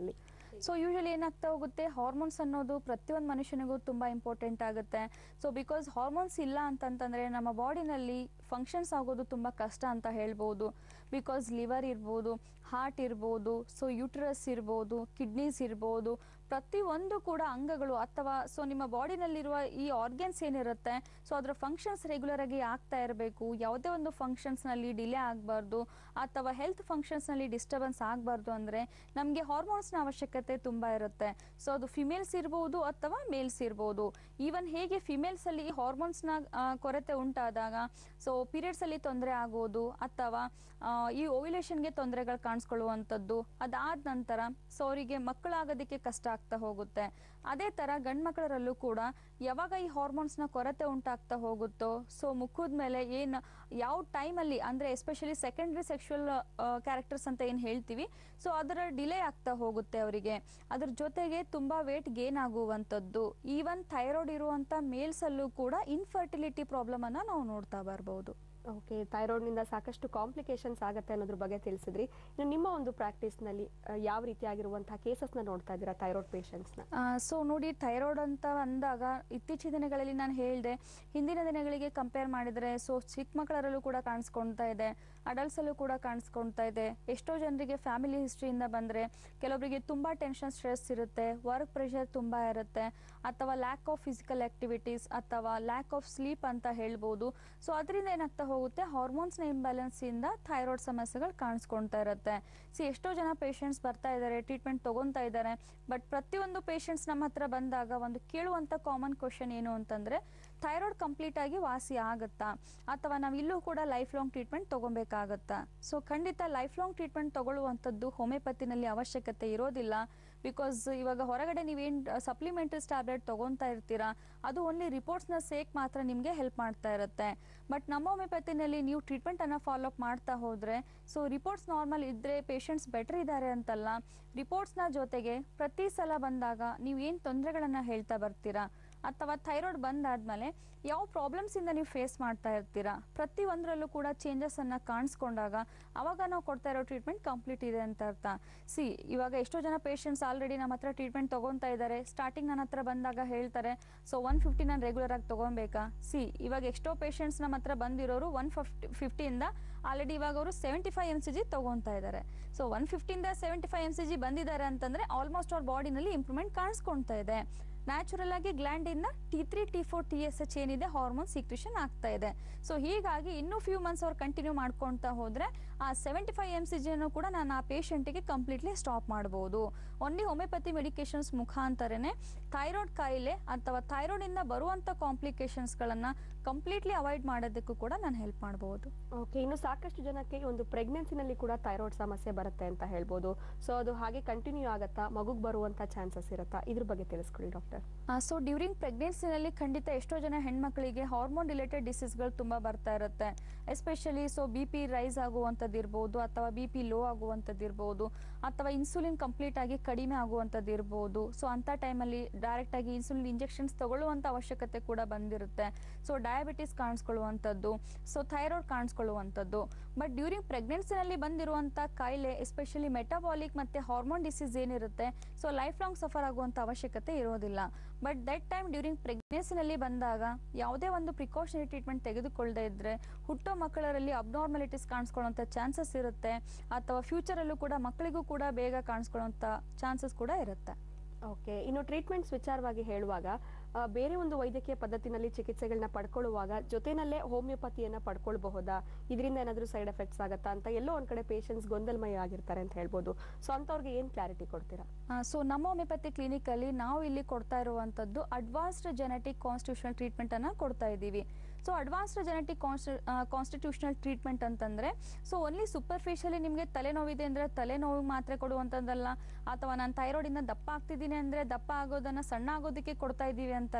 ಸೊ ಯೂಶಲಿ ಏನಾಗ್ತಾ ಹೋಗುತ್ತೆ ಹಾರ್ಮೋನ್ಸ್ ಅನ್ನೋದು ಪ್ರತಿಯೊಂದು ಮನುಷ್ಯನಿಗೂ ತುಂಬ ಇಂಪಾರ್ಟೆಂಟ್ ಆಗುತ್ತೆ ಸೊ ಬಿಕಾಸ್ ಹಾರ್ಮೋನ್ಸ್ ಇಲ್ಲ ಅಂತಂತಂದರೆ ನಮ್ಮ ಬಾಡಿನಲ್ಲಿ ಫಂಕ್ಷನ್ಸ್ ಆಗೋದು ತುಂಬ ಕಷ್ಟ ಅಂತ ಹೇಳ್ಬೋದು ಬಿಕಾಸ್ ಲಿವರ್ ಇರ್ಬೋದು ಹಾರ್ಟ್ ಇರ್ಬೋದು ಸೊ ಯೂಟ್ರಸ್ ಇರ್ಬೋದು ಕಿಡ್ನೀಸ್ ಇರ್ಬೋದು ಪ್ರತಿಯೊಂದು ಕೂಡ ಅಂಗಗಳು ಅಥವಾ ಸೊ ನಿಮ್ಮ ಬಾಡಿನಲ್ಲಿರುವ ಈ ಆರ್ಗನ್ಸ್ ಏನಿರುತ್ತೆ ಸೊ ಅದರ ಫಂಕ್ಷನ್ಸ್ ರೆಗ್ಯುಲರ್ ಆಗಿ ಆಗ್ತಾ ಇರಬೇಕು ಯಾವುದೇ ಒಂದು ಫಂಕ್ಷನ್ಸ್ನಲ್ಲಿ ಡಿಲೇ ಆಗಬಾರ್ದು ಅಥವಾ ಹೆಲ್ತ್ ಫಂಕ್ಷನ್ಸ್ನಲ್ಲಿ ಡಿಸ್ಟರ್ಬೆನ್ಸ್ ಆಗಬಾರ್ದು ಅಂದರೆ ನಮಗೆ ಹಾರ್ಮೋನ್ಸ್ನ ಅವಶ್ಯಕತೆ ತುಂಬ ಇರುತ್ತೆ ಸೊ ಅದು ಫಿಮೇಲ್ಸ್ ಇರ್ಬೋದು ಅಥವಾ ಮೇಲ್ಸ್ ಇರ್ಬೋದು ಈವನ್ ಹೇಗೆ ಫಿಮೇಲ್ಸಲ್ಲಿ ಹಾರ್ಮೋನ್ಸ್ನ ಕೊರತೆ ಉಂಟಾದಾಗ ಸೊ ಪೀರಿಯಡ್ಸಲ್ಲಿ ತೊಂದರೆ ಆಗೋದು ಅಥವಾ ಆ, ಈ ಓವ್ಯುಲೇಷನ್ಗೆ ತೊಂದರೆಗಳು ಕಾಣಿಸ್ಕೊಳ್ಳುವಂಥದ್ದು ಅದಾದ ನಂತರ ಸೊ ಅವರಿಗೆ ಮಕ್ಕಳಾಗೋದಕ್ಕೆ ಕಷ್ಟ ಆಗ್ತಾ ಹೋಗುತ್ತೆ ಅದೇ ಥರ ಗಂಡು ಮಕ್ಕಳರಲ್ಲೂ ಕೂಡ ಯಾವಾಗ ಈ ಹಾರ್ಮೋನ್ಸ್ನ ಕೊರತೆ ಉಂಟಾಗ್ತಾ ಹೋಗುತ್ತೋ ಸೊ ಮುಖದ ಮೇಲೆ ಏನು ಯಾವ ಟೈಮಲ್ಲಿ ಅಂದರೆ ಎಸ್ಪೆಷಲಿ ಸೆಕೆಂಡ್ರಿ ಸೆಕ್ಷುವಲ್ ಕ್ಯಾರೆಕ್ಟರ್ಸ್ ಅಂತ ಏನು ಹೇಳ್ತೀವಿ ಸೊ ಅದರ ಡಿಲೇ ಆಗ್ತಾ ಹೋಗುತ್ತೆ ಅವರಿಗೆ ಅದ್ರ ಜೊತೆಗೆ ತುಂಬ ವೇಟ್ ಗೇನ್ ಆಗುವಂಥದ್ದು ಈವನ್ ಥೈರಾಯ್ಡ್ ಇರುವಂಥ ಮೇಲ್ಸಲ್ಲೂ ಕೂಡ ಇನ್ಫರ್ಟಿಲಿಟಿ ಪ್ರಾಬ್ಲಮನ್ನು ನಾವು ನೋಡ್ತಾ ಬರ್ಬೋದು ಓಕೆ ಥೈರಾಯ್ಡ್ ನಿಂದ ಸಾಕಷ್ಟು ಕಾಂಪ್ಲಿಕೇಶನ್ಸ್ ಆಗತ್ತೆ ಅನ್ನೋದ್ರ ಬಗ್ಗೆ ತಿಳಿಸಿದ್ರಿ ಇನ್ನು ನಿಮ್ಮ ಒಂದು ಪ್ರಾಕ್ಟೀಸ್ ನಲ್ಲಿ ಆ, ಯಾವ ರೀತಿಯಾಗಿರುವಂತಹ ಕೇಸಸ್ ನ ನೋಡ್ತಾ ಇದ್ದೀರಾ ಥೈರಾಯ್ಡ್ ಪೇಷಂಟ್ಸ್ ನ ಸೊ ನೋಡಿ ಥೈರಾಯ್ಡ್ ಅಂತ ಅಂದಾಗ ಇತ್ತೀಚಿನ ದಿನಗಳಲ್ಲಿ ನಾನು ಹೇಳಿದೆ ಹಿಂದಿನ ದಿನಗಳಿಗೆ ಕಂಪೇರ್ ಮಾಡಿದರೆ ಸೊ ಚಿಕ್ಕ ಮಕ್ಕಳರಲ್ಲೂ ಕೂಡ ಕಾಣಿಸ್ಕೊಳ್ತಾ ಇದೆ ಅಡಲ್ಟ್ಸಲ್ಲೂ ಕೂಡ ಕಾಣಿಸ್ಕೊಳ್ತಾ ಇದೆ ಎಷ್ಟೋ ಜನರಿಗೆ ಫ್ಯಾಮಿಲಿ ಹಿಸ್ಟ್ರಿಯಿಂದ ಬಂದರೆ ಕೆಲವೊಬ್ಬರಿಗೆ ತುಂಬ ಟೆನ್ಷನ್ ಸ್ಟ್ರೆಸ್ ಇರುತ್ತೆ ವರ್ಕ್ ಪ್ರೆಷರ್ ತುಂಬ ಇರುತ್ತೆ ಅಥವಾ ಲ್ಯಾಕ್ ಆಫ್ ಫಿಸಿಕಲ್ ಆಕ್ಟಿವಿಟೀಸ್ ಅಥವಾ ಲ್ಯಾಕ್ ಆಫ್ ಸ್ಲೀಪ್ ಅಂತ ಹೇಳ್ಬೋದು ಸೊ ಅದರಿಂದ ಏನಾಗ್ತಾ ಹೋಗುತ್ತೆ ಹಾರ್ಮೋನ್ಸ್ನ ಇಂಬ್ಯಾಲೆನ್ಸಿಂದ ಥೈರಾಯ್ಡ್ ಸಮಸ್ಯೆಗಳು ಕಾಣಿಸ್ಕೊಳ್ತಾ ಇರುತ್ತೆ ಸಿ ಎಷ್ಟೋ ಜನ ಪೇಷಂಟ್ಸ್ ಬರ್ತಾ ಇದ್ದಾರೆ ಟ್ರೀಟ್ಮೆಂಟ್ ತೊಗೊತಾ ಇದ್ದಾರೆ ಬಟ್ ಪ್ರತಿಯೊಂದು ಪೇಷಂಟ್ಸ್ ನಮ್ಮ ಹತ್ರ ಬಂದಾಗ ಒಂದು ಕೇಳುವಂಥ ಕಾಮನ್ ಕ್ವಶನ್ ಏನು ಅಂತಂದರೆ ಥೈರಾಯ್ಡ್ ಕಂಪ್ಲೀಟ್ ಆಗಿ ವಾಸಿ ಆಗುತ್ತಾ ಅಥವಾ ನಾವು ಇಲ್ಲೂ ಕೂಡ ಲೈಫ್ ಲಾಂಗ್ ಟ್ರೀಟ್ಮೆಂಟ್ ತೊಗೊಬೇಕಾಗತ್ತಾ ಸೊ ಖಂಡಿತ ಲೈಫ್ ಲಾಂಗ್ ಟ್ರೀಟ್ಮೆಂಟ್ ತಗೊಳ್ಳುವಂಥದ್ದು ಹೋಮಿಯೋಪತಿನಲ್ಲಿ ಅವಶ್ಯಕತೆ ಇರೋದಿಲ್ಲ ಬಿಕಾಸ್ ಇವಾಗ ಹೊರಗಡೆ ನೀವೇನು ಸಪ್ಲಿಮೆಂಟರೀಸ್ ಟ್ಯಾಬ್ಲೆಟ್ ತೊಗೊತಾ ಇರ್ತೀರಾ ಅದು ಓನ್ಲಿ ರಿಪೋರ್ಟ್ಸ್ನ ಸೇಕ್ ಮಾತ್ರ ನಿಮಗೆ ಹೆಲ್ಪ್ ಮಾಡ್ತಾ ಇರುತ್ತೆ ಬಟ್ ನಮ್ಮ ಹೋಮಿಯೋಪತಿನಲ್ಲಿ ನೀವು ಟ್ರೀಟ್ಮೆಂಟನ್ನು ಫಾಲೋ ಅಪ್ ಮಾಡ್ತಾ ಹೋದರೆ ಸೊ ರಿಪೋರ್ಟ್ಸ್ ನಾರ್ಮಲ್ ಇದ್ದರೆ ಪೇಷಂಟ್ಸ್ ಬೆಟರ್ ಇದ್ದಾರೆ ಅಂತಲ್ಲ ರಿಪೋರ್ಟ್ಸ್ನ ಜೊತೆಗೆ ಪ್ರತಿ ಸಲ ಬಂದಾಗ ನೀವು ಏನು ತೊಂದರೆಗಳನ್ನು ಹೇಳ್ತಾ ಬರ್ತೀರಾ ಅಥವಾ ಥೈರಾಯ್ಡ್ ಬಂದಾದ್ಮೇಲೆ ಯಾವ ಪ್ರಾಬ್ಲಮ್ಸಿಂದ ನೀವು ಫೇಸ್ ಮಾಡ್ತಾ ಇರ್ತೀರಾ ಪ್ರತಿ ಒಂದರಲ್ಲೂ ಕೂಡ ಚೇಂಜಸನ್ನು ಕಾಣಿಸ್ಕೊಂಡಾಗ ಅವಾಗ ನಾವು ಕೊಡ್ತಾ ಇರೋ ಟ್ರೀಟ್ಮೆಂಟ್ ಕಂಪ್ಲೀಟ್ ಇದೆ ಅಂತ ಅರ್ಥ ಸಿ ಇವಾಗ ಎಷ್ಟೋ ಜನ ಪೇಷಂಟ್ಸ್ ಆಲ್ರೆಡಿ ನಮ್ಮ ಹತ್ರ ಟ್ರೀಟ್ಮೆಂಟ್ ತೊಗೊತಾ ಇದ್ದಾರೆ ಸ್ಟಾರ್ಟಿಂಗ್ ನನ್ನ ಹತ್ರ ಬಂದಾಗ ಹೇಳ್ತಾರೆ ಸೊ ಒನ್ ಫಿಫ್ಟಿ ನಾನು ರೆಗ್ಯುಲರ್ ಆಗಿ ತೊಗೊಬೇಕಾ ಸಿ ಇವಾಗ ಎಷ್ಟೋ ಪೇಷಂಟ್ಸ್ ನಮ್ಮ ಹತ್ರ ಬಂದಿರೋರು ಒನ್ ಫಿಫ್ಟಿ ಫಿಫ್ಟಿಯಿಂದ ಆಲ್ರೆಡಿ ಇವಾಗ ಅವರು seventy five M C G ತೊಗೊತಾ ಇದ್ದಾರೆ ಸೊ ಒನ್ ಫಿಫ್ಟಿಯಿಂದ seventy five M C G ಬಂದಿದ್ದಾರೆ ಅಂತಂದರೆ ಆಲ್ಮೋಸ್ಟ್ ಅವ್ರ ಬಾಡಿನಲ್ಲಿ ಇಂಪ್ರೂವ್ಮೆಂಟ್ ಕಾಣಿಸ್ಕೊಳ್ತಾ ಇದೆ ನ್ಯಾಚುರಲ್ ಆಗಿ ಗ್ಲ್ಯಾಂಡಿಂದ T three T four T S H ಏನಿದೆ ಹಾರ್ಮೋನ್ ಸಿಕ್ರೇಷನ್ ಆಗ್ತಾ ಇದೆ ಸೊ ಹೀಗಾಗಿ ಇನ್ನೂ ಫ್ಯೂ ಮಂತ್ಸ್ ಅವ್ರು ಕಂಟಿನ್ಯೂ ಮಾಡ್ಕೊಳ್ತಾ ಹೋದರೆ ಆ ಸೆವೆಂಟಿ ಫೈವ್ ಎಮ್ ಸಿ ಜಿಯನ್ನು ಕೂಡ ನಾನು ಆ ಪೇಷಂಟಿಗೆ ಕಂಪ್ಲೀಟ್ಲಿ ಸ್ಟಾಪ್ ಮಾಡ್ಬೋದು ಓನ್ಲಿ ಹೋಮಿಯೋಪತಿ ಮೆಡಿಕೇಶನ್ಸ್ ಮುಖಾಂತರನೇ ಥೈರಾಯ್ಡ್ ಕಾಯಿಲೆ ಅಥವಾ ಥೈರಾಯ್ಡಿಂದ ಬರುವಂಥ ಕಾಂಪ್ಲಿಕೇಶನ್ಸ್ಗಳನ್ನು ಕಂಪ್ಲೀಟ್ಲಿ ಅವಾಯ್ಡ್ ಮಾಡೋದಕ್ಕೂ ಕೂಡ ನಾನು ಹೆಲ್ಪ್ ಮಾಡ್ಬೋದು ಓಕೆ ಇನ್ನು ಸಾಕಷ್ಟು ಜನಕ್ಕೆ ಈ ಒಂದು ಪ್ರೆಗ್ನೆನ್ಸಿನಲ್ಲಿ ಕೂಡ ಥೈರಾಯ್ಡ್ ಸಮಸ್ಯೆ ಬರುತ್ತೆ ಅಂತ ಹೇಳ್ಬೋದು ಸೊ ಅದು ಹಾಗೆ ಕಂಟಿನ್ಯೂ ಆಗತ್ತಾ ಮಗುಗ್ ಬರುವಂತ ಚಾನ್ಸಸ್ ಇರುತ್ತಾ ಇದ್ರ ಬಗ್ಗೆ ತಿಳಿಸ್ಕೊಳ್ಳಿ ಡಾಕ್ಟರ್ ಸೊ ಡ್ಯೂರಿಂಗ್ ಪ್ರೆಗ್ನೆನ್ಸಿನಲ್ಲಿ ಖಂಡಿತ ಎಷ್ಟೋ ಜನ ಹೆಣ್ಮಕ್ಳಿಗೆ ಹಾರ್ಮೋನ್ ರಿಲೇಟೆಡ್ ಡಿಸೀಸ್ಗಳು ತುಂಬ ಬರ್ತಾ ಇರುತ್ತೆ especially so B P rise ಆಗುವಂಥದ್ದು ಇರ್ಬೋದು ಅಥವಾ ಬಿ ಪಿ ಲೋ ಆಗುವಂಥದ್ದು ಇರ್ಬೋದು ಅಥವಾ ಇನ್ಸುಲಿನ್ ಕಂಪ್ಲೀಟ್ ಆಗಿ ಕಡಿಮೆ ಆಗುವಂಥದ್ದು ಇರ್ಬೋದು ಸೊ ಅಂಥ ಟೈಮಲ್ಲಿ ಡೈರೆಕ್ಟಾಗಿ ಇನ್ಸುಲಿನ್ ಇಂಜೆಕ್ಷನ್ಸ್ ತಗೊಳ್ಳುವಂಥ ಅವಶ್ಯಕತೆ ಕೂಡ ಬಂದಿರುತ್ತೆ ಸೊ ಡಯಾಬಿಟಿಸ್ ಕಾಣಿಸ್ಕೊಳ್ಳುವಂಥದ್ದು ಸೊ ಥೈರಾಯ್ಡ್ ಕಾಣಿಸ್ಕೊಳ್ಳುವಂಥದ್ದು ಬಟ್ ಡ್ಯೂರಿಂಗ್ ಪ್ರೆಗ್ನೆನ್ಸಿನಲ್ಲಿ ಬಂದಿರುವಂಥ ಕಾಯಿಲೆ ಎಸ್ಪೆಷಲಿ ಮೆಟಾಬಾಲಿಕ್ ಮತ್ತು ಹಾರ್ಮೋನ್ ಡಿಸೀಸ್ ಏನಿರುತ್ತೆ ಸೊ ಲೈಫ್ ಲಾಂಗ್ ಸಫರ್ ಆಗುವಂಥ ಅವಶ್ಯಕತೆ ಇರೋದಿಲ್ಲ ಬಟ್ ದಟ್ ಟೈಮ್ ಡ್ಯೂರಿಂಗ್ ಪ್ರೆಗ್ನೆನ್ಸಿನಲ್ಲಿ ಬಂದಾಗ ಯಾವುದೇ ಒಂದು ಪ್ರಿಕಾಷನರಿ ಟ್ರೀಟ್ಮೆಂಟ್ ತೆಗೆದುಕೊಳ್ಳದೆ ಇದ್ದರೆ ಹುಟ್ಟೋ ಮಕ್ಕಳರಲ್ಲಿ ಅಬ್ನಾರ್ಮಲಿಟೀಸ್ ಕಾಣಿಸ್ಕೊಳ್ಳೋಂಥ ಚಾನ್ಸಸ್ ಇರುತ್ತೆ ಅಥವಾ ಫ್ಯೂಚರಲ್ಲೂ ಕೂಡ ಮಕ್ಕಳಿಗೂ ಕೂಡ ಬೇಗ ಕಾಣಿಸ್ಕೊಳ್ಳೋಂಥ ಚಾನ್ಸಸ್ ಕೂಡ ಇರುತ್ತೆ ಓಕೆ ಇನ್ನು ಟ್ರೀಟ್ಮೆಂಟ್ಸ್ ವಿಚಾರವಾಗಿ ಹೇಳುವಾಗ ಆ, ಬೇರೆ ಒಂದು ವೈದ್ಯಕೀಯ ಪದ್ಧತಿನಲ್ಲಿ ಚಿಕಿತ್ಸೆಗಳನ್ನ ಪಡ್ಕೊಳ್ಳುವಾಗ ಜೊತೆನಲ್ಲೇ ಹೋಮಿಯೋಪತಿಯನ್ನ ಪಡ್ಕೊಳ್ಬಹುದಾ ಇದರಿಂದ ಏನಾದರೂ ಸೈಡ್ ಎಫೆಕ್ಟ್ಸ್ ಆಗುತ್ತಾ ಅಂತ ಎಲ್ಲೋ ಒಂದ್ ಕಡೆ ಪೇಷಂಟ್ಸ್ ಗೊಂದಲಮಯ ಆಗಿರ್ತಾರೆ ಅಂತ ಹೇಳ್ಬೋದು ಸೊ ಅಂಥವ್ರಿಗೆ ಏನ್ ಕ್ಲಾರಿಟಿ ಕೊಡ್ತೀರಾ ಸೊ ನಮ್ಮ ಹೋಮಿಯೋಪತಿ ಕ್ಲಿನಿಕಲ್ಲಿ ನಾವು ಇಲ್ಲಿ ಕೊಡ್ತಾ ಇರುವಂಥದ್ದು ಅಡ್ವಾನ್ಸ್ಡ್ ಜೆನೆಟಿಕ್ ಕಾನ್ಸ್ಟಿಟ್ಯೂಷನಲ್ ಟ್ರೀಟ್ಮೆಂಟನ್ನು ಕೊಡ್ತಾ ಇದ್ದೀವಿ so advanced genetic consti constitutional treatment ಅಂತಂದರೆ ಸೊ ಓನ್ಲಿ ಸೂಪರ್ಫಿಷಿಯಲಿ ನಿಮಗೆ ತಲೆನೋವಿದೆ ಅಂದರೆ ತಲೆನೋವಿಗೆ ಮಾತ್ರೆ ಕೊಡುವಂಥದ್ದಲ್ಲ ಅಥವಾ ನಾನು ಥೈರಾಯ್ಡಿಂದ ದಪ್ಪ ಆಗ್ತಿದ್ದೀನಿ ಅಂದರೆ ದಪ್ಪ ಆಗೋದನ್ನು ಸಣ್ಣ ಆಗೋದಕ್ಕೆ ಕೊಡ್ತಾ ಇದ್ದೀವಿ ಅಂತಲ್ಲ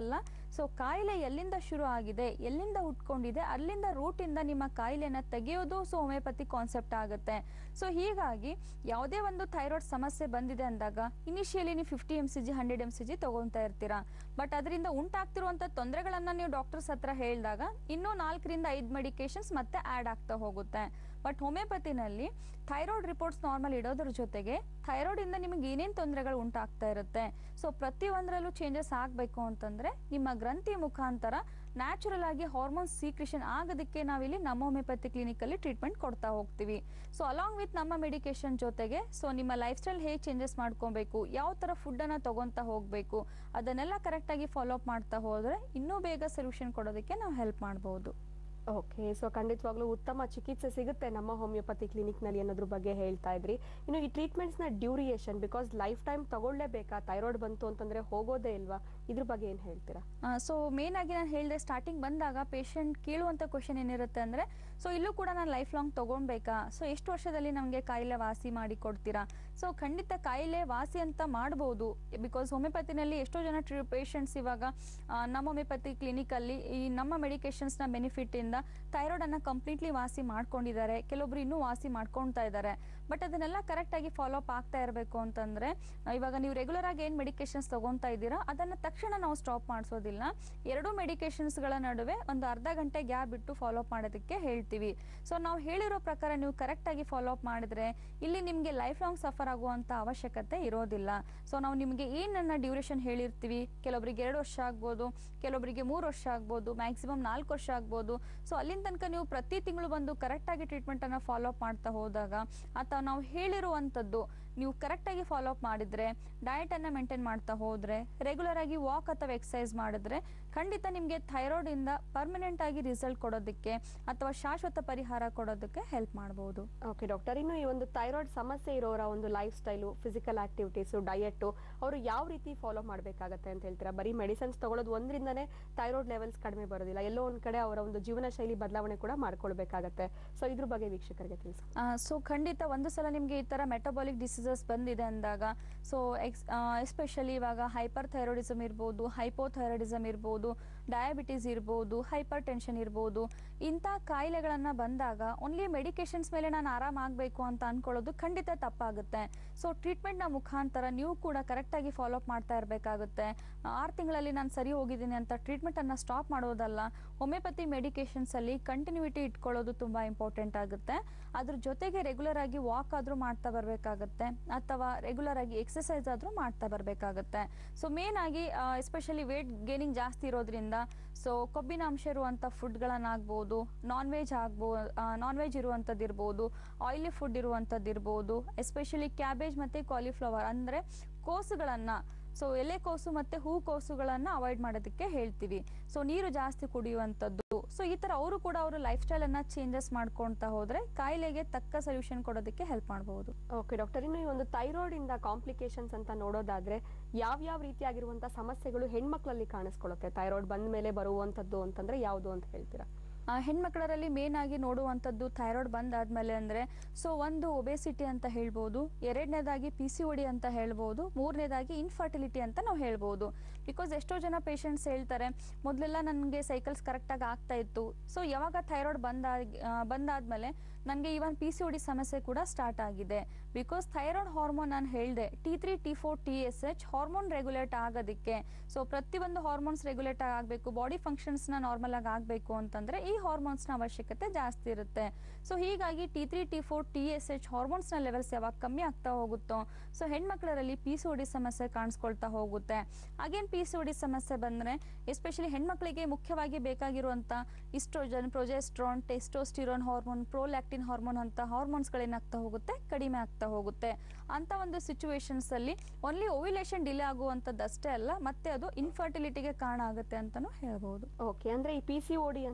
ಸೊ ಕಾಯಿಲೆ ಎಲ್ಲಿಂದ ಶುರು ಆಗಿದೆ ಎಲ್ಲಿಂದ ಹುಟ್ಕೊಂಡಿದೆ ಅಲ್ಲಿಂದ ರೂಟಿಂದ ನಿಮ್ಮ ಕಾಯಿಲೆನ ತೆಗೆಯೋದು ಸೊ ಹೋಮಿಯೋಪತಿ ಕಾನ್ಸೆಪ್ಟ್ ಆಗುತ್ತೆ ಸೊ ಹೀಗಾಗಿ ಯಾವುದೇ ಒಂದು ಥೈರಾಯ್ಡ್ ಸಮಸ್ಯೆ ಬಂದಿದೆ ಅಂದಾಗ ಇನಿಷಿಯಲಿ ನೀವು fifty M C G hundred M C G ತಗೊತಾ ಇರ್ತೀರಾ ಬಟ್ ಅದರಿಂದ ಉಂಟಾಗ್ತಿರುವಂಥ ತೊಂದರೆಗಳನ್ನ ನೀವು ಡಾಕ್ಟರ್ಸ್ ಹತ್ರ ಹೇಳಿದಾಗ ಇನ್ನೂ ನಾಲ್ಕರಿಂದ ಐದು ಮೆಡಿಕೇಶನ್ಸ್ ಮತ್ತೆ ಆ್ಯಡ್ ಆಗ್ತಾ ಹೋಗುತ್ತೆ ಬಟ್ ಹೋಮಿಯೋಪತಿನಲ್ಲಿ ಥೈರಾಯ್ಡ್ ರಿಪೋರ್ಟ್ಸ್ ನಾರ್ಮಲ್ ಇಡೋದ್ರ ಜೊತೆಗೆ ಥೈರಾಯ್ಡ್ ಇಂದ ನಿಮಗೆ ಏನೇನು ತೊಂದರೆಗಳು ಉಂಟಾಗ್ತಾ ಇರುತ್ತೆ ಸೊ ಪ್ರತಿಯೊಂದರಲ್ಲೂ ಚೇಂಜಸ್ ಆಗಬೇಕು ಅಂತಂದ್ರೆ ನಿಮ್ಮ ಗ್ರಂಥಿ ಮುಖಾಂತರ ನ್ಯಾಚುರಲ್ ಆಗಿ ಹಾರ್ಮೋನ್ ಸೀಕ್ರಿಷನ್ ಆಗೋದಕ್ಕೆ ನಾವಿಲ್ಲಿ ನಮ್ಮ ಹೋಮಿಯೋಪತಿ ಕ್ಲಿನಿಕಲ್ಲಿ ಟ್ರೀಟ್ಮೆಂಟ್ ಕೊಡ್ತಾ ಹೋಗ್ತೀವಿ ಸೊ ಅಲಾಂಗ್ ವಿತ್ ನಮ್ಮ ಮೆಡಿಕೇಶನ್ ಜೊತೆಗೆ ಸೊ ನಿಮ್ಮ ಲೈಫ್ ಸ್ಟೈಲ್ ಹೇಗೆ ಚೇಂಜಸ್ ಮಾಡ್ಕೊಬೇಕು ಯಾವ ಥರ ಫುಡ್ಡನ್ನು ತಗೊತಾ ಹೋಗಬೇಕು ಅದನ್ನೆಲ್ಲ ಕರೆಕ್ಟಾಗಿ ಫಾಲೋ ಅಪ್ ಮಾಡ್ತಾ ಹೋದರೆ ಇನ್ನೂ ಬೇಗ ಸೊಲ್ಯೂಷನ್ ಕೊಡೋದಕ್ಕೆ ನಾವು ಹೆಲ್ಪ್ ಮಾಡ್ಬೋದು ಓಕೆ ಸೊ ಖಂಡಿತವಾಗ್ಲೂ ಉತ್ತಮ ಚಿಕಿತ್ಸೆ ಸಿಗುತ್ತೆ ನಮ್ಮ ಹೋಮಿಯೋಪತಿ ಕ್ಲಿನಿಕ್ನಲ್ಲಿ ಅನ್ನೋದ್ರ ಬಗ್ಗೆ ಹೇಳ್ತಾ ಇದ್ರಿ ಇನ್ನು ಈ ಟ್ರೀಟ್ಮೆಂಟ್ಸ್ನ ಡ್ಯೂರಿಯೇಷನ್ ಬಿಕಾಸ್ ಲೈಫ್ ಟೈಮ್ ತಗೊಳ್ಳೇಬೇಕಾ ಥೈರಾಯ್ಡ್ ಬಂತು ಅಂತಂದ್ರೆ ಹೋಗೋದೇ ಇಲ್ವಾ ಇದ್ರ ಬಗ್ಗೆ ಏನು ಹೇಳ್ತೀರಾ ಸೊ ಮೇನ್ ಆಗಿ ನಾನು ಹೇಳಿದೆ ಸ್ಟಾರ್ಟಿಂಗ್ ಬಂದಾಗ ಪೇಷಂಟ್ ಕೇಳುವಂಥ ಕ್ವಶನ್ ಏನಿರುತ್ತೆ ಅಂದರೆ ಸೊ ಇಲ್ಲೂ ಕೂಡ ನಾನು ಲೈಫ್ ಲಾಂಗ್ ತೊಗೊಳ್ಬೇಕಾ ಸೊ ಎಷ್ಟು ವರ್ಷದಲ್ಲಿ ನಮಗೆ ಕಾಯಿಲೆ ವಾಸಿ ಮಾಡಿ ಕೊಡ್ತೀರಾ ಸೊ ಖಂಡಿತ ಕಾಯಿಲೆ ವಾಸಿ ಅಂತ ಮಾಡ್ಬೋದು ಬಿಕಾಸ್ ಹೋಮಿಯೋಪತಿನಲ್ಲಿ ಎಷ್ಟೋ ಜನ ಟ್ರೀ ಪೇಷಂಟ್ಸ್ ಇವಾಗ ಆ, ನಮ್ಮ ಹೋಮಿಯೋಪತಿ ಕ್ಲಿನಿಕಲ್ಲಿ ಈ ನಮ್ಮ ಮೆಡಿಕೇಶನ್ಸ್ನ ಬೆನಿಫಿಟ್ಟಿಂದ ಥೈರಾಯ್ಡನ್ನು ಕಂಪ್ಲೀಟ್ಲಿ ವಾಸಿ ಮಾಡ್ಕೊಂಡಿದ್ದಾರೆ ಕೆಲವೊಬ್ರು ಇನ್ನೂ ವಾಸಿ ಮಾಡ್ಕೊಳ್ತಾ ಇದ್ದಾರೆ ಬಟ್ ಅದನ್ನೆಲ್ಲ ಕರೆಕ್ಟಾಗಿ ಫಾಲೋ ಅಪ್ ಆಗ್ತಾ ಇರಬೇಕು ಅಂತಂದರೆ ಇವಾಗ ನೀವು ರೆಗ್ಯುಲರ್ ಆಗಿ ಏನು ಮೆಡಿಕೇಶನ್ಸ್ ತಗೊತಾ ಇದ್ದೀರಾ ಅದನ್ನು ತಕ್ಷಣ ನಾವು ಸ್ಟಾಪ್ ಮಾಡಿಸೋದಿಲ್ಲ ಎರಡೂ ಮೆಡಿಕೇಶನ್ಸ್ಗಳ ನಡುವೆ ಒಂದು ಅರ್ಧ ಗಂಟೆ ಗ್ಯಾಪ್ ಬಿಟ್ಟು ಫಾಲೋ ಅಪ್ ಮಾಡೋದಕ್ಕೆ ಹೇಳ್ತೀವಿ ಸೊ ನಾವು ಹೇಳಿರೋ ಪ್ರಕಾರ ನೀವು ಕರೆಕ್ಟಾಗಿ ಫಾಲೋ ಅಪ್ ಮಾಡಿದ್ರೆ ಇಲ್ಲಿ ನಿಮಗೆ ಲೈಫ್ ಲಾಂಗ್ ಸಫರ್ ಆಗುವಂಥ ಅವಶ್ಯಕತೆ ಇರೋದಿಲ್ಲ ಸೊ ನಾವು ನಿಮಗೆ ಏನನ್ನ ಡ್ಯೂರೇಷನ್ ಹೇಳಿರ್ತೀವಿ ಕೆಲವೊಬ್ಬರಿಗೆ ಎರಡು ವರ್ಷ ಆಗ್ಬೋದು ಕೆಲವೊಬ್ಬರಿಗೆ ಮೂರು ವರ್ಷ ಆಗ್ಬೋದು ಮ್ಯಾಕ್ಸಿಮಮ್ ನಾಲ್ಕು ವರ್ಷ ಆಗ್ಬೋದು ಸೊ ಅಲ್ಲಿನ ತನಕ ನೀವು ಪ್ರತಿ ತಿಂಗಳು ಬಂದು ಕರೆಕ್ಟಾಗಿ ಟ್ರೀಟ್ಮೆಂಟನ್ನು ಫಾಲೋ ಅಪ್ ಮಾಡ್ತಾ ಹೋದಾಗ ಅಥವಾ ನಾವು ಹೇಳಿರುವಂಥದ್ದು ನೀವು ಕರೆಕ್ಟಾಗಿ ಫಾಲೋ ಅಪ್ ಮಾಡಿದರೆ ಡಯಟನ್ನು ಮೇಂಟೈನ್ ಮಾಡ್ತಾ ಹೋದರೆ ರೆಗ್ಯುಲರ್ ಆಗಿ ವಾಕ್ ಅಥವಾ ಎಕ್ಸಸೈಸ್ ಮಾಡಿದ್ರೆ ಖಂಡಿತ ನಿಮಗೆ ಥೈರಾಯ್ಡಿಂದ ಪರ್ಮನೆಂಟ್ ಆಗಿ ರಿಸಲ್ಟ್ ಕೊಡೋದಕ್ಕೆ ಅಥವಾ ಶಾಶ್ವತ ಪರಿಹಾರ ಕೊಡೋದಕ್ಕೆ ಹೆಲ್ಪ್ ಮಾಡ್ಬೋದು ಓಕೆ ಡಾಕ್ಟರ್ ಇನ್ನು ಈ ಒಂದು ಥೈರಾಯ್ಡ್ ಸಮಸ್ಯೆ ಇರೋರ ಒಂದು lifestyle physical activities diet ಅವರು ಯಾವ ರೀತಿ ಫಾಲೋ ಮಾಡಬೇಕಾಗತ್ತೆ ಅಂತ ಹೇಳ್ತೀರಾ ಬರೀ ಮೆಡಿಸಿನ್ಸ್ ತಗೊಳ್ಳೋದು ಒಂದರಿಂದನೇ ಥೈರಾಯ್ಡ್ ಲೆವೆಲ್ಸ್ ಕಡಿಮೆ ಬರೋದಿಲ್ಲ ಎಲ್ಲೋ ಒಂದು ಕಡೆ ಅವರ ಒಂದು ಜೀವನ ಶೈಲಿ ಬದಲಾವಣೆ ಕೂಡ ಮಾಡ್ಕೊಳ್ಬೇಕಾಗತ್ತೆ ಸೊ ಇದ್ರ ಬಗ್ಗೆ ವೀಕ್ಷಕರಿಗೆ ತಿಳಿಸಿ ಸೊ ಖಂಡಿತ ಒಂದು ಸಲ ನಿಮಗೆ ಈ ಥರ ಮೆಟಬಾಲಿಕ್ ಡಿಸೀಸಸ್ ಬಂದಿದೆ ಅಂದಾಗ ಸೊ ಎಕ್ಸ್ ಎಸ್ಪೆಷಲಿ ಇವಾಗ ಹೈಪರ್ ಥೈರಾಯ್ಡಿಸಮ್ ಇರ್ಬೋದು ಹೈಪೋಥೈರಾಯ್ಡಿಸಮ್ ಇರ್ಬೋದು ಡಯಾಬಿಟೀಸ್ ಇರ್ಬೋದು ಹೈಪರ್ ಟೆನ್ಷನ್ ಇರ್ಬೋದು ಇಂಥ ಕಾಯಿಲೆಗಳನ್ನು ಬಂದಾಗ ಓನ್ಲಿ ಮೆಡಿಕೇಶನ್ಸ್ ಮೇಲೆ ನಾನು ಆರಾಮಾಗಬೇಕು ಅಂತ ಅಂದ್ಕೊಳ್ಳೋದು ಖಂಡಿತ ತಪ್ಪಾಗುತ್ತೆ ಸೊ ಟ್ರೀಟ್ಮೆಂಟ್ನ ಮುಖಾಂತರ ನೀವು ಕೂಡ ಕರೆಕ್ಟಾಗಿ ಫಾಲೋ ಅಪ್ ಮಾಡ್ತಾ ಇರಬೇಕಾಗುತ್ತೆ ಆರು ತಿಂಗಳಲ್ಲಿ ನಾನು ಸರಿ ಹೋಗಿದ್ದೀನಿ ಅಂತ ಟ್ರೀಟ್ಮೆಂಟನ್ನು ಸ್ಟಾಪ್ ಮಾಡೋದಲ್ಲ ಹೋಮಿಯೋಪತಿ ಮೆಡಿಕೇಶನ್ಸಲ್ಲಿ ಕಂಟಿನ್ಯೂಟಿ ಇಟ್ಕೊಳ್ಳೋದು ತುಂಬ ಇಂಪಾರ್ಟೆಂಟ್ ಆಗುತ್ತೆ ಅದ್ರ ಜೊತೆಗೆ ರೆಗ್ಯುಲರ್ ಆಗಿ ವಾಕ್ ಆದರೂ ಮಾಡ್ತಾ ಬರಬೇಕಾಗುತ್ತೆ ಅಥವಾ ರೆಗ್ಯುಲರ್ ಆಗಿ ಎಕ್ಸಸೈಸ್ ಆದರೂ ಮಾಡ್ತಾ ಬರಬೇಕಾಗುತ್ತೆ ಸೊ ಮೇನ್ ಆಗಿ ಎಸ್ಪೆಷಲಿ ವೇಟ್ ಗೇನಿಂಗ್ ಜಾಸ್ತಿ ಇರೋದ್ರಿಂದ ಸೊ ಕೊಬ್ಬಿನ ಅಂಶ ಇರುವಂಥ ಫುಡ್ಗಳನ್ನಾಗ್ಬೋದು ನಾನ್ ವೆಜ್ ಆಗ್ಬೋದು ನಾನ್ ವೆಜ್ ಇರುವಂಥದ್ದು ಇರ್ಬೋದು ಆಯಿಲಿ ಫುಡ್ ಇರುವಂಥದ್ದು ಇರ್ಬೋದು ಎಸ್ಪೆಷಲಿ ಕ್ಯಾಬೇಜ್ ಮತ್ತು ಕಾಲಿಫ್ಲವರ್ ಅಂದರೆ ಕೋಸುಗಳನ್ನು ಸೊ ಎಲೆಕೋಸು ಮತ್ತು ಹೂಕೋಸುಗಳನ್ನು ಅವಾಯ್ಡ್ ಮಾಡೋದಕ್ಕೆ ಹೇಳ್ತೀವಿ ಸೊ ನೀರು ಜಾಸ್ತಿ ಕುಡಿಯುವಂಥದ್ದು ಸೊ ಈ ಥರ ಅವರು ಕೂಡ ಅವರು ಲೈಫ್ ಸ್ಟೈಲನ್ನು ಚೇಂಜಸ್ ಮಾಡ್ಕೊಳ್ತಾ ಹೋದರೆ ಕಾಯಿಲೆಗೆ ತಕ್ಕ ಸೊಲ್ಯೂಷನ್ ಕೊಡೋದಕ್ಕೆ ಹೆಲ್ಪ್ ಮಾಡ್ಬೋದು ಓಕೆ ಡಾಕ್ಟರ್ ಇನ್ನು ಈ ಒಂದು ಥೈರಾಯ್ಡ್ ಇಂದ ಕಾಂಪ್ಲಿಕೇಶನ್ಸ್ ಅಂತ ನೋಡೋದಾದ್ರೆ ಯಾವ ಯಾವ ರೀತಿಯಾಗಿರುವಂತಹ ಸಮಸ್ಯೆಗಳು ಹೆಣ್ಮಕ್ಳಲ್ಲಿ ಕಾಣಿಸ್ಕೊಳ್ಳುತ್ತೆ ಥೈರಾಯ್ಡ್ ಬಂದ ಮೇಲೆ ಬರುವಂತದ್ದು ಅಂತಂದ್ರೆ ಯಾವುದು ಅಂತ ಹೇಳ್ತೀರಾ ಆ, ಹೆಣ್ಮಕ್ಳರಲ್ಲಿ ಮೇನ್ ಆಗಿ ನೋಡುವಂಥದ್ದು ಥೈರಾಯ್ಡ್ ಬಂದಾದ್ಮೇಲೆ ಅಂದರೆ ಸೊ ಒಂದು ಒಬೆಸಿಟಿ ಅಂತ ಹೇಳ್ಬೋದು ಎರಡನೇದಾಗಿ ಪಿ ಸಿ ಒಡಿ ಅಂತ ಹೇಳ್ಬೋದು ಮೂರನೇದಾಗಿ ಇನ್ಫರ್ಟಿಲಿಟಿ ಅಂತ ನಾವು ಹೇಳ್ಬೋದು ಬಿಕಾಸ್ ಎಷ್ಟೋ ಜನ ಪೇಷಂಟ್ಸ್ ಹೇಳ್ತಾರೆ ಮೊದಲೆಲ್ಲ ನನಗೆ ಸೈಕಲ್ಸ್ ಕರೆಕ್ಟಾಗಿ ಆಗ್ತಾ ಇತ್ತು ಸೊ ಯಾವಾಗ ಥೈರಾಯ್ಡ್ ಬಂದಾಗಿ ಬಂದಾದ್ಮೇಲೆ ನನಗೆ ಇವನ್ ಪಿ ಸಿ ಒಡಿ ಸಮಸ್ಯೆ ಕೂಡ ಸ್ಟಾರ್ಟ್ ಆಗಿದೆ ಬಿಕಾಸ್ ಥೈರಾಯ್ಡ್ ಹಾರ್ಮೋನ್ ನಾನು ಹೇಳಿದೆ T three T four T S H hormone regulate ಆಗೋದಕ್ಕೆ ಸೊ ಪ್ರತಿಯೊಂದು ಹಾರ್ಮೋನ್ಸ್ ರೆಗ್ಯುಲೇಟ್ ಆಗಬೇಕು ಬಾಡಿ ಫಂಕ್ಷನ್ಸ್ನ ನಾರ್ಮಲ್ ಆಗಿ ಆಗಬೇಕು ಅಂತಂದರೆ ಈ ಹಾರ್ಮೋನ್ಸ್ನ ಅವಶ್ಯಕತೆ ಜಾಸ್ತಿ ಇರುತ್ತೆ ಸೊ ಹೀಗಾಗಿ T three T four T S H ಹಾರ್ಮೋನ್ಸ್ನ ಲೆವೆಲ್ಸ್ ಯಾವಾಗ ಕಮ್ಮಿ ಆಗ್ತಾ ಹೋಗುತ್ತೋ ಸೊ ಹೆಣ್ಮಕ್ಳರಲ್ಲಿ ಪಿ ಸಿ ಒಡಿ ಸಮಸ್ಯೆ ಕಾಣಿಸ್ಕೊಳ್ತಾ ಹೋಗುತ್ತೆ ಅಗೇನ್ ಪಿ ಸಿ ಒಡಿ ಸಮಸ್ಯೆ ಬಂದರೆ ಎಸ್ಪೆಷಲಿ ಹೆಣ್ಮಕ್ಳಿಗೆ ಮುಖ್ಯವಾಗಿ ಬೇಕಾಗಿರುವಂಥ estrogen progesterone testosterone hormone prolactin hormone ಅಂತ ಹಾರ್ಮೋನ್ಸ್ಗಳೇನಾಗ್ತಾ ಹೋಗುತ್ತೆ ಕಡಿಮೆ ಆಗ್ತಾ ಹೋಗುತ್ತೆ ಅಂತ ಒಂದು ಸಿಚುವೇಶನ್ಸ್ ಅಲ್ಲಿ ಓನ್ಲಿ ಓವ್ಯುಲೇಷನ್ ಡಿಲೇ ಆಗುವಂಥದ್ದು ಅಷ್ಟೇ ಅಲ್ಲ ಮತ್ತೆ ಅದು ಇನ್ಫರ್ಟಿಲಿಟಿಗೆ ಕಾರಣ ಆಗುತ್ತೆ ಅಂತಾನೂ ಹೇಳ್ಬೋದು ಓಕೆ ಅಂದ್ರೆ ಈ ಪಿ ಸಿ ಓಡಿ ಅಂತಂದ್ರೆ ಏನು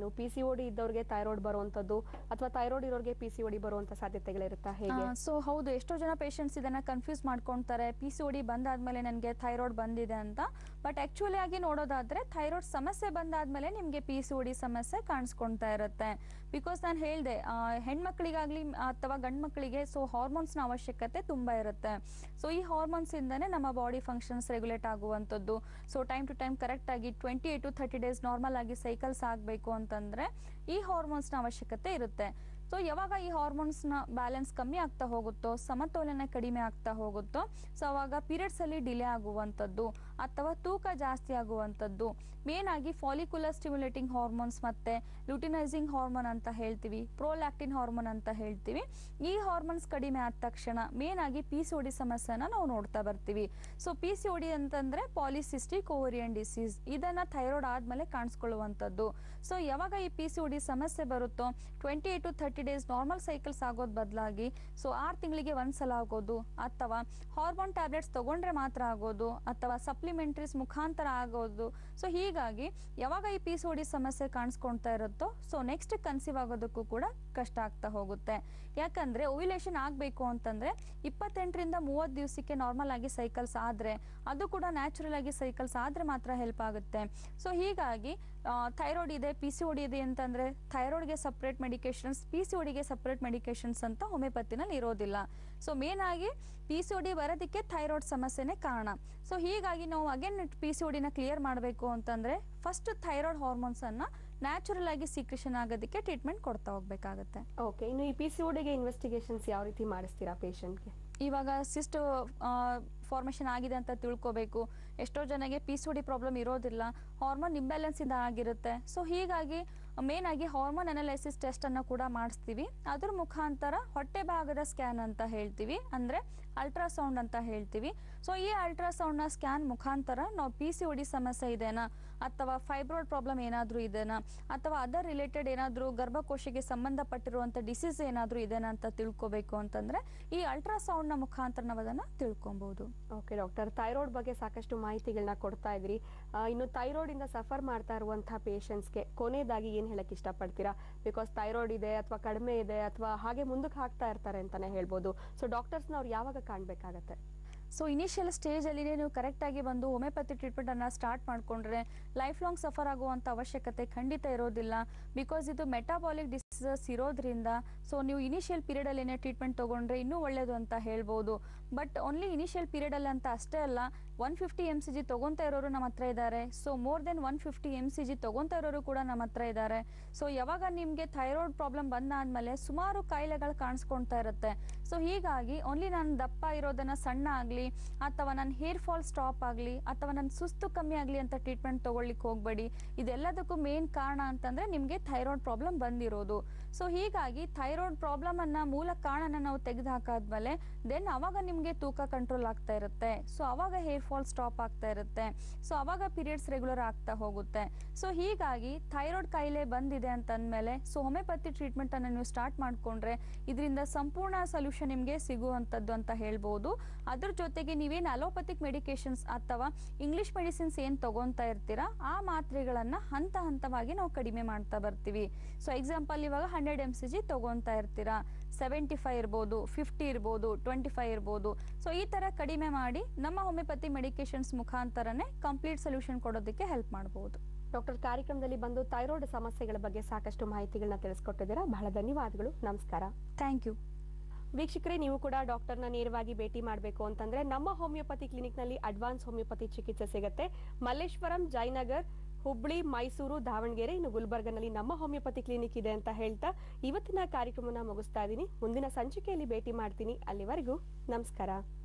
ಅಂದ್ರೇನು ಪಿ ಸಿ ಓಡಿ ಇದ್ದವ್ರಿಗೆ ಥೈರಾಯ್ಡ್ ಬರುವಂತದ್ದು ಅಥವಾ ಥೈರಾಯ್ಡ್ ಇರೋರಿಗೆ ಪಿ ಸಿ ಓಡಿ ಬರುವಂತ ಸಾಧ್ಯತೆಗಳಿರುತ್ತಾ ಹೇಗೆ ಸೊ ಹೌದು ಎಷ್ಟೋ ಜನ ಪೇಷಂಟ್ಸ್ ಇದನ್ನ ಕನ್ಫ್ಯೂಸ್ ಮಾಡ್ಕೊಳ್ತಾರೆ ಪಿ ಸಿ ಒಡಿ ಬಂದಾದ್ಮೇಲೆ ನನಗೆ ಥೈರಾಯ್ಡ್ ಬಂದಿದೆ ಅಂತ ಬಟ್ ಆಕ್ಚುಲಿ ಆಗಿ ನೋಡೋದಾದ್ರೆ ಥೈರಾಯ್ಡ್ ಸಮಸ್ಯೆ ಬಂದಾದ್ಮೇಲೆ ನಿಮಗೆ ಪಿ ಸಿ ಒಡಿ ಸಮಸ್ಯೆ ಕಾಣಿಸ್ಕೊಳ್ತಾ ಇರುತ್ತೆ ಬಿಕಾಸ್ ನಾನು ಹೇಳಿದೆ ಹೆಣ್ಮಕ್ಳಿಗಾಗ್ಲಿ ಅಥವಾ ಗಂಡು ಮಕ್ಕಳಿಗೆ ಸೊ ಹಾರ್ಮೋನ್ಸ್ನ ಅವಶ್ಯಕತೆ ತುಂಬಾ ಇರುತ್ತೆ ಸೊ ಈ ಹಾರ್ಮೋನ್ಸ್ ಇಂದಾನೆ ನಮ್ಮ ಬಾಡಿ ಫಂಕ್ಷನ್ಸ್ ರೆಗ್ಯುಲೇಟ್ ಆಗುವಂಥದ್ದು so time to time correct ಆಗಿ twenty eight to thirty days normal ಆಗಿ ಸೈಕಲ್ಸ್ ಆಗಬೇಕು ಅಂತಂದ್ರೆ ಈ ಹಾರ್ಮೋನ್ಸ್ನ ಅವಶ್ಯಕತೆ ಇರುತ್ತೆ ಸೊ ಯಾವಾಗ ಈ ಹಾರ್ಮೋನ್ಸ್ನ ಬ್ಯಾಲೆನ್ಸ್ ಕಮ್ಮಿ ಆಗ್ತಾ ಹೋಗುತ್ತೋ ಸಮತೋಲನ ಕಡಿಮೆ ಆಗ್ತಾ ಹೋಗುತ್ತೋ ಸೊ ಅವಾಗ ಪೀರಿಯಡ್ಸ್ ಅಲ್ಲಿ ಡಿಲೇ ಆಗುವಂಥದ್ದು ಅಥವಾ ತೂಕ ಜಾಸ್ತಿ ಆಗುವಂಥದ್ದು ಮೇನ್ ಆಗಿ ಫಾಲಿಕ್ಯುಲರ್ ಸ್ಟಿಮ್ಯುಲೇಟಿಂಗ್ ಹಾರ್ಮೋನ್ಸ್ ಮತ್ತೆ ಲುಟಿನೈಸಿಂಗ್ ಹಾರ್ಮೋನ್ ಅಂತ ಹೇಳ್ತೀವಿ ಪ್ರೋಲ್ಯಾಕ್ಟಿನ್ ಹಾರ್ಮೋನ್ ಅಂತ ಹೇಳ್ತೀವಿ ಈ ಹಾರ್ಮೋನ್ಸ್ ಕಡಿಮೆ ಆದ ತಕ್ಷಣ ಮೇನ್ ಆಗಿ ಪಿ ಸಿ ಒಡಿ ಸಮಸ್ಯೆನ ನಾವು ನೋಡ್ತಾ ಬರ್ತೀವಿ ಸೊ ಪಿ ಸಿ ಒಡಿ ಅಂತಂದ್ರೆ ಪಾಲಿಸಿಸ್ಟಿಕ್ ಓವರಿಯನ್ ಡಿಸೀಸ್ ಇದನ್ನ ಥೈರಾಯ್ಡ್ ಆದ್ಮೇಲೆ ಕಾಣಿಸ್ಕೊಳ್ಳುವಂಥದ್ದು ಸೊ ಯಾವಾಗ ಈ ಪಿ ಸಿ ಒಡಿ ಸಮಸ್ಯೆ ಬರುತ್ತೋ twenty eight to thirty days normal cycles ಆಗೋದ್ ಬದಲಾಗಿ ಸೊ ಆರು ತಿಂಗಳಿಗೆ ಒಂದ್ಸಲ ಆಗೋದು ಅಥವಾ ಹಾರ್ಮೋನ್ ಟ್ಯಾಬ್ಲೆಟ್ಸ್ ತಗೊಂಡ್ರೆ ಮಾತ್ರ ಆಗೋದು ಅಥವಾ ಸಪ್ಲಿಮೆಂಟ್ರೀಸ್ ಮುಖಾಂತರ ಆಗೋದು ಸೊ ಹೀಗಾಗಿ ಯಾವಾಗ ಈ ಪಿ ಸಿ ಒಡಿ ಸಮಸ್ಯೆ ಕಾಣಿಸ್ಕೊಳ್ತಾ ಇರುತ್ತೋ ಸೊ ನೆಕ್ಸ್ಟ್ ಕನ್ಸೀವ್ ಆಗೋದಕ್ಕೂ ಕೂಡ ಕಷ್ಟ ಆಗ್ತಾ ಹೋಗುತ್ತೆ ಯಾಕಂದ್ರೆ ಓವ್ಯುಲೇಷನ್ ಆಗಬೇಕು ಅಂತಂದ್ರೆ ಇಪ್ಪತ್ತೆಂಟರಿಂದ ಮೂವತ್ತು ದಿವಸಕ್ಕೆ ನಾರ್ಮಲ್ ಆಗಿ ಸೈಕಲ್ಸ್ ಆದ್ರೆ ಅದು ಕೂಡ ನ್ಯಾಚುರಲ್ ಆಗಿ ಸೈಕಲ್ಸ್ ಆದ್ರೆ ಮಾತ್ರ ಹೆಲ್ಪ್ ಆಗುತ್ತೆ ಸೊ ಹೀಗಾಗಿ ಥೈರಾಯ್ಡ್ ಇದೆ ಪಿ ಸಿ ಒಡಿ ಇದೆ ಅಂತಂದ್ರೆ ಥೈರಾಯ್ಡ್ಗೆ ಸಪ್ರೇಟ್ ಮೆಡಿಕೇಶನ್ಸ್ ಪಿ ಸಿ ಒಡಿಗೆ ಸಪ್ರೇಟ್ ಮೆಡಿಕೇಶನ್ಸ್ ಅಂತ ಹೋಮಿಯೋಪತಿನಲ್ಲಿ ಇರೋದಿಲ್ಲ ಸೊ ಮೇನ್ ಆಗಿ ಪಿ ಸಿ ಒಡಿ ಬರೋದಕ್ಕೆ ಥೈರಾಯ್ಡ್ ಸಮಸ್ಯೆನೇ ಕಾರಣ ಸೊ ಹೀಗಾಗಿ ನಾವು ಅಗೇನ್ ಪಿ ಸಿ ಒಡಿನ ಕ್ಲಿಯರ್ ಮಾಡಬೇಕು ಅಂತಂದ್ರೆ ಫಸ್ಟ್ ಥೈರಾಯ್ಡ್ ಹಾರ್ಮೋನ್ಸ್ ಅನ್ನ ನ್ಯಾಚುರಲ್ ಆಗಿ ಸೀಕ್ರೆಷನ್ ಆಗೋದಕ್ಕೆ ಟ್ರೀಟ್ಮೆಂಟ್ ಕೊಡ್ತಾ ಹೋಗ್ಬೇಕಾಗತ್ತೆ ಓಕೆ ಇನ್ನು ಈ ಪಿ ಸಿ ಓಡಿಗೆ ಇನ್ವೆಸ್ಟಿಗೇಷನ್ಸ್ ಯಾವ ರೀತಿ ಮಾಡಿಸ್ತೀರಾ ಪೇಷಂಟ್ಗೆ ಇವಾಗ ಸಿಸ್ಟ್ ಫಾರ್ಮೇಷನ್ ಆಗಿದೆ ಅಂತ ತಿಳ್ಕೊಬೇಕು ಎಷ್ಟೋ ಜನಗೆ ಪಿ ಸಿ ಡಿ ಪ್ರಾಬ್ಲಮ್ ಇರೋದಿಲ್ಲ ಹಾರ್ಮೋನ್ ಇಂಬ್ಯಾಲೆನ್ಸ್ ಇಂದ ಆಗಿರುತ್ತೆ ಸೊ ಹೀಗಾಗಿ ಮೇನ್ ಆಗಿ ಹಾರ್ಮೋನ್ ಅನಾಲೈಸಿಸ್ ಟೆಸ್ಟ್ ಅನ್ನ ಕೂಡ ಮಾಡಿಸ್ತೀವಿ ಅದ್ರ ಮುಖಾಂತರ ಹೊಟ್ಟೆ ಭಾಗದ ಸ್ಕ್ಯಾನ್ ಅಂತ ಹೇಳ್ತೀವಿ ಅಂದ್ರೆ ಅಲ್ಟ್ರಾಸೌಂಡ್ ಅಂತ ಹೇಳ್ತೀವಿ ಸೊ ಈ ಅಲ್ಟ್ರಾಸೌಂಡ್ ನ ಸ್ಕ್ಯಾನ್ ಮುಖಾಂತರ ನಾವು ಪಿ ಸಿ ಒಡಿ ಸಮಸ್ಯೆ ಇದೆನಾ ಅಥವಾ ಫೈಬ್ರಾಯ್ಡ್ ಪ್ರಾಬ್ಲಮ್ ಏನಾದರೂ ಇದೆನಾ ಅಥವಾ ಅದರ್ ರಿಲೇಟೆಡ್ ಏನಾದರೂ ಗರ್ಭಕೋಶಕ್ಕೆ ಸಂಬಂಧಪಟ್ಟಿರುವಂಥ ಡಿಸೀಸ್ ಏನಾದರೂ ಇದೆನಾ ಅಂತ ತಿಳ್ಕೊಬೇಕು ಅಂತಂದ್ರೆ ಈ ಅಲ್ಟ್ರಾಸೌಂಡ್ ನ ಮುಖಾಂತರ ನಾವು ಅದನ್ನ ತಿಳ್ಕೊಬಹುದು ಓಕೆ ಡಾಕ್ಟರ್ ಥೈರಾಯ್ಡ್ ಬಗ್ಗೆ ಸಾಕಷ್ಟು ಮಾಹಿತಿಗಳನ್ನ ಕೊಡ್ತಾ ಇದ್ರಿ ಆ, ಇನ್ನು ಥೈರಾಯ್ಡ್ ಇಂದ ಸಫರ್ ಮಾಡ್ತಾ ಇರುವಂತಹ ಪೇಷಂಟ್ಸ್ಗೆ ಕೊನೆಯದಾಗಿ ಏನ್ ಹೇಳಕ್ ಇಷ್ಟಪಡ್ತೀರಾ ಬಿಕಾಸ್ ಥೈರಾಯ್ಡ್ ಇದೆ ಅಥವಾ ಕಡಿಮೆ ಇದೆ ಅಥವಾ ಹಾಗೆ ಮುಂದಕ್ಕೆ ಹಾಕ್ತಾ ಇರ್ತಾರೆ ಅಂತಾನೆ ಹೇಳ್ಬೋದು ಸೊ ಡಾಕ್ಟರ್ಸ್ನ ಅವ್ರು ಯಾವಾಗ ಕಾಣ್ಬೇಕಾಗತ್ತೆ ಸೊ ಇನಿಷಿಯಲ್ ಸ್ಟೇಜಲ್ಲಿ ನೀವು ಕರೆಕ್ಟಾಗಿ ಬಂದು ಹೋಮಿಯೋಪತಿ ಟ್ರೀಟ್ಮೆಂಟನ್ನು ಸ್ಟಾರ್ಟ್ ಮಾಡಿಕೊಂಡ್ರೆ ಲೈಫ್ ಲಾಂಗ್ ಸಫರ್ ಆಗುವಂಥ ಅವಶ್ಯಕತೆ ಖಂಡಿತ ಇರೋದಿಲ್ಲ ಬಿಕಾಸ್ ಇದು ಮೆಟಾಬಾಲಿಕ್ ಡಿಸೀಸಸ್ ಇರೋದ್ರಿಂದ ಸೊ ನೀವು ಇನಿಷಿಯಲ್ ಪೀರಿಯಡಲ್ಲಿ ಏನೇ ಟ್ರೀಟ್ಮೆಂಟ್ ತೊಗೊಂಡ್ರೆ ಇನ್ನೂ ಒಳ್ಳೆಯದು ಅಂತ ಹೇಳ್ಬೋದು ಬಟ್ ಓನ್ಲಿ ಇನಿಷಿಯಲ್ ಪೀರಿಯಡಲ್ಲಿ ಅಂತ ಅಷ್ಟೇ ಅಲ್ಲ one fifty M C G ತೊಗೊತಾ ಇರೋರು ನಮ್ಮ ಹತ್ರ ಇದ್ದಾರೆ so more than one fifty M C G ತೊಗೊತಾ ಇರೋರು ಕೂಡ ನಮ್ಮ ಹತ್ರ ಇದ್ದಾರೆ ಸೊ ಯಾವಾಗ ನಿಮಗೆ ಥೈರಾಯ್ಡ್ ಪ್ರಾಬ್ಲಮ್ ಬಂದಾದ್ಮೇಲೆ ಸುಮಾರು ಕಾಯಿಲೆಗಳು ಕಾಣಿಸ್ಕೊಳ್ತಾ ಇರುತ್ತೆ ಸೊ ಹೀಗಾಗಿ ಓನ್ಲಿ ನಾನು ದಪ್ಪ ಇರೋದನ್ನ ಸಣ್ಣ ಆಗಲಿ ಅಥವಾ ನನ್ನ ಹೇರ್ ಫಾಲ್ ಸ್ಟಾಪ್ ಆಗಲಿ ಅಥವಾ ನನ್ನ ಸುಸ್ತು ಕಮ್ಮಿ ಆಗಲಿ ಅಂತ ಟ್ರೀಟ್ಮೆಂಟ್ ತೊಗೊಳ್ಲಿಕ್ಕೆ ಹೋಗಬೇಡಿ ಇದೆಲ್ಲದಕ್ಕೂ ಮೇನ್ ಕಾರಣ ಅಂತಂದ್ರೆ ನಿಮಗೆ ಥೈರಾಯ್ಡ್ ಪ್ರಾಬ್ಲಮ್ ಬಂದಿರೋದು ಸೊ ಹೀಗಾಗಿ ಥೈರಾಯ್ಡ್ ಪ್ರಾಬ್ಲಮ್ ಅನ್ನ ಮೂಲ ಕಾರಣನ ನಾವು ತೆಗೆದು ಹಾಕಾದ್ಮೇಲೆ ದೆನ್ ಅವಾಗ ನಿಮಗೆ ತೂಕ ಕಂಟ್ರೋಲ್ ಆಗ್ತಾ ಇರುತ್ತೆ ಸೊ ಅವಾಗ ಹೇರ್ ಫಾಲ್ ಸ್ಟಾಪ್ ಆಗ್ತಾ ಇರುತ್ತೆ ಸೊ ಅವಾಗ ಪೀರಿಯಡ್ಸ್ ರೆಗ್ಯುಲರ್ ಆಗ್ತಾ ಹೋಗುತ್ತೆ ಸೊ ಹೀಗಾಗಿ ಥೈರಾಯ್ಡ್ ಕಾಯಿಲೆ ಬಂದಿದೆ ಅಂತ ಅಂದಮೇಲೆ ಸೊ ಹೋಮಿಯೋಪತಿ ಟ್ರೀಟ್ಮೆಂಟ್ ಅನ್ನು ನೀವು ಸ್ಟಾರ್ಟ್ ಮಾಡ್ಕೊಂಡ್ರೆ ಇದರಿಂದ ಸಂಪೂರ್ಣ ಸೊಲ್ಯೂಷನ್ ನಿಮಗೆ ಸಿಗುವಂಥದ್ದು ಅಂತ ಹೇಳ್ಬೋದು ಅದ್ರ ಜೊತೆಗೆ ನೀವೇನು ಅಲೋಪತಿಕ್ ಮೆಡಿಕೇಶನ್ಸ್ ಅಥವಾ ಇಂಗ್ಲಿಷ್ ಮೆಡಿಸಿನ್ಸ್ ಏನು ತಗೊಂತಾ ಇರ್ತೀರಾ ಆ ಮಾತ್ರೆಗಳನ್ನ ಹಂತ ಹಂತವಾಗಿ ನಾವು ಕಡಿಮೆ ಮಾಡ್ತಾ ಬರ್ತೀವಿ ಸೊ ಎಕ್ಸಾಂಪಲ್ ಇವಾಗ ಹಂಡ್ರೆಡ್ ಎಮ್ ಸಿ ಜಿ ತಗೊಂತಾ ಇರ್ತೀರಾ ಸೆವೆಂಟಿ ಫೈವ್ ಇರ್ಬೋದು ಫಿಫ್ಟಿ ಇರ್ಬೋದು ಟ್ವೆಂಟಿ ಫೈವ್ ಇರ್ಬೋದು ಸೊ ಈ ಥರ ಕಡಿಮೆ ಮಾಡಿ ನಮ್ಮ ಹೋಮಿಯೋಪತಿ ಮೆಡಿಕೇಶನ್ಸ್ ಮುಖಾಂತರನೇ ಕಂಪ್ಲೀಟ್ ಸೊಲ್ಯೂಷನ್ ಕೊಡೋದಕ್ಕೆ ಹೆಲ್ಪ್ ಮಾಡ್ಬೋದು ಡಾಕ್ಟರ್ ಕಾರ್ಯಕ್ರಮದಲ್ಲಿ ಬಂದು ಥೈರಾಯ್ಡ್ ಸಮಸ್ಯೆಗಳ ಬಗ್ಗೆ ಸಾಕಷ್ಟು ಮಾಹಿತಿಗಳನ್ನ ತಿಳಿಸ್ಕೊಟ್ಟಿದ್ದೀರಾ ಬಹಳ ಧನ್ಯವಾದಗಳು ನಮಸ್ಕಾರ ಥ್ಯಾಂಕ್ ಯು ವೀಕ್ಷಕರೇ ನೀವು ಕೂಡ ಡಾಕ್ಟರ್ನ ನೇರವಾಗಿ ಭೇಟಿ ಮಾಡಬೇಕು ಅಂತಂದ್ರೆ ನಮ್ಮ ಹೋಮಿಯೋಪತಿ ಕ್ಲಿನಿಕ್ನಲ್ಲಿ ಅಡ್ವಾನ್ಸ್ ಹೋಮಿಯೋಪತಿ ಚಿಕಿತ್ಸೆ ಸಿಗುತ್ತೆ ಮಲ್ಲೇಶ್ವರಂ ಜಯನಗರ್ ಹುಬ್ಳಿ ಮೈಸೂರು ದಾವಣಗೆರೆ ಇನ್ನು ಗುಲ್ಬರ್ಗನಲ್ಲಿ ನಮ್ಮ ಹೋಮಿಯೋಪತಿ ಕ್ಲಿನಿಕ್ ಇದೆ ಅಂತ ಹೇಳ್ತಾ ಇವತ್ತಿನ ಕಾರ್ಯಕ್ರಮನ ಮುಗಿಸ್ತಾ ಇದ್ದೀನಿ ಮುಂದಿನ ಸಂಚಿಕೆಯಲ್ಲಿ ಭೇಟಿ ಮಾಡ್ತೀನಿ ಅಲ್ಲಿವರೆಗೂ ನಮಸ್ಕಾರ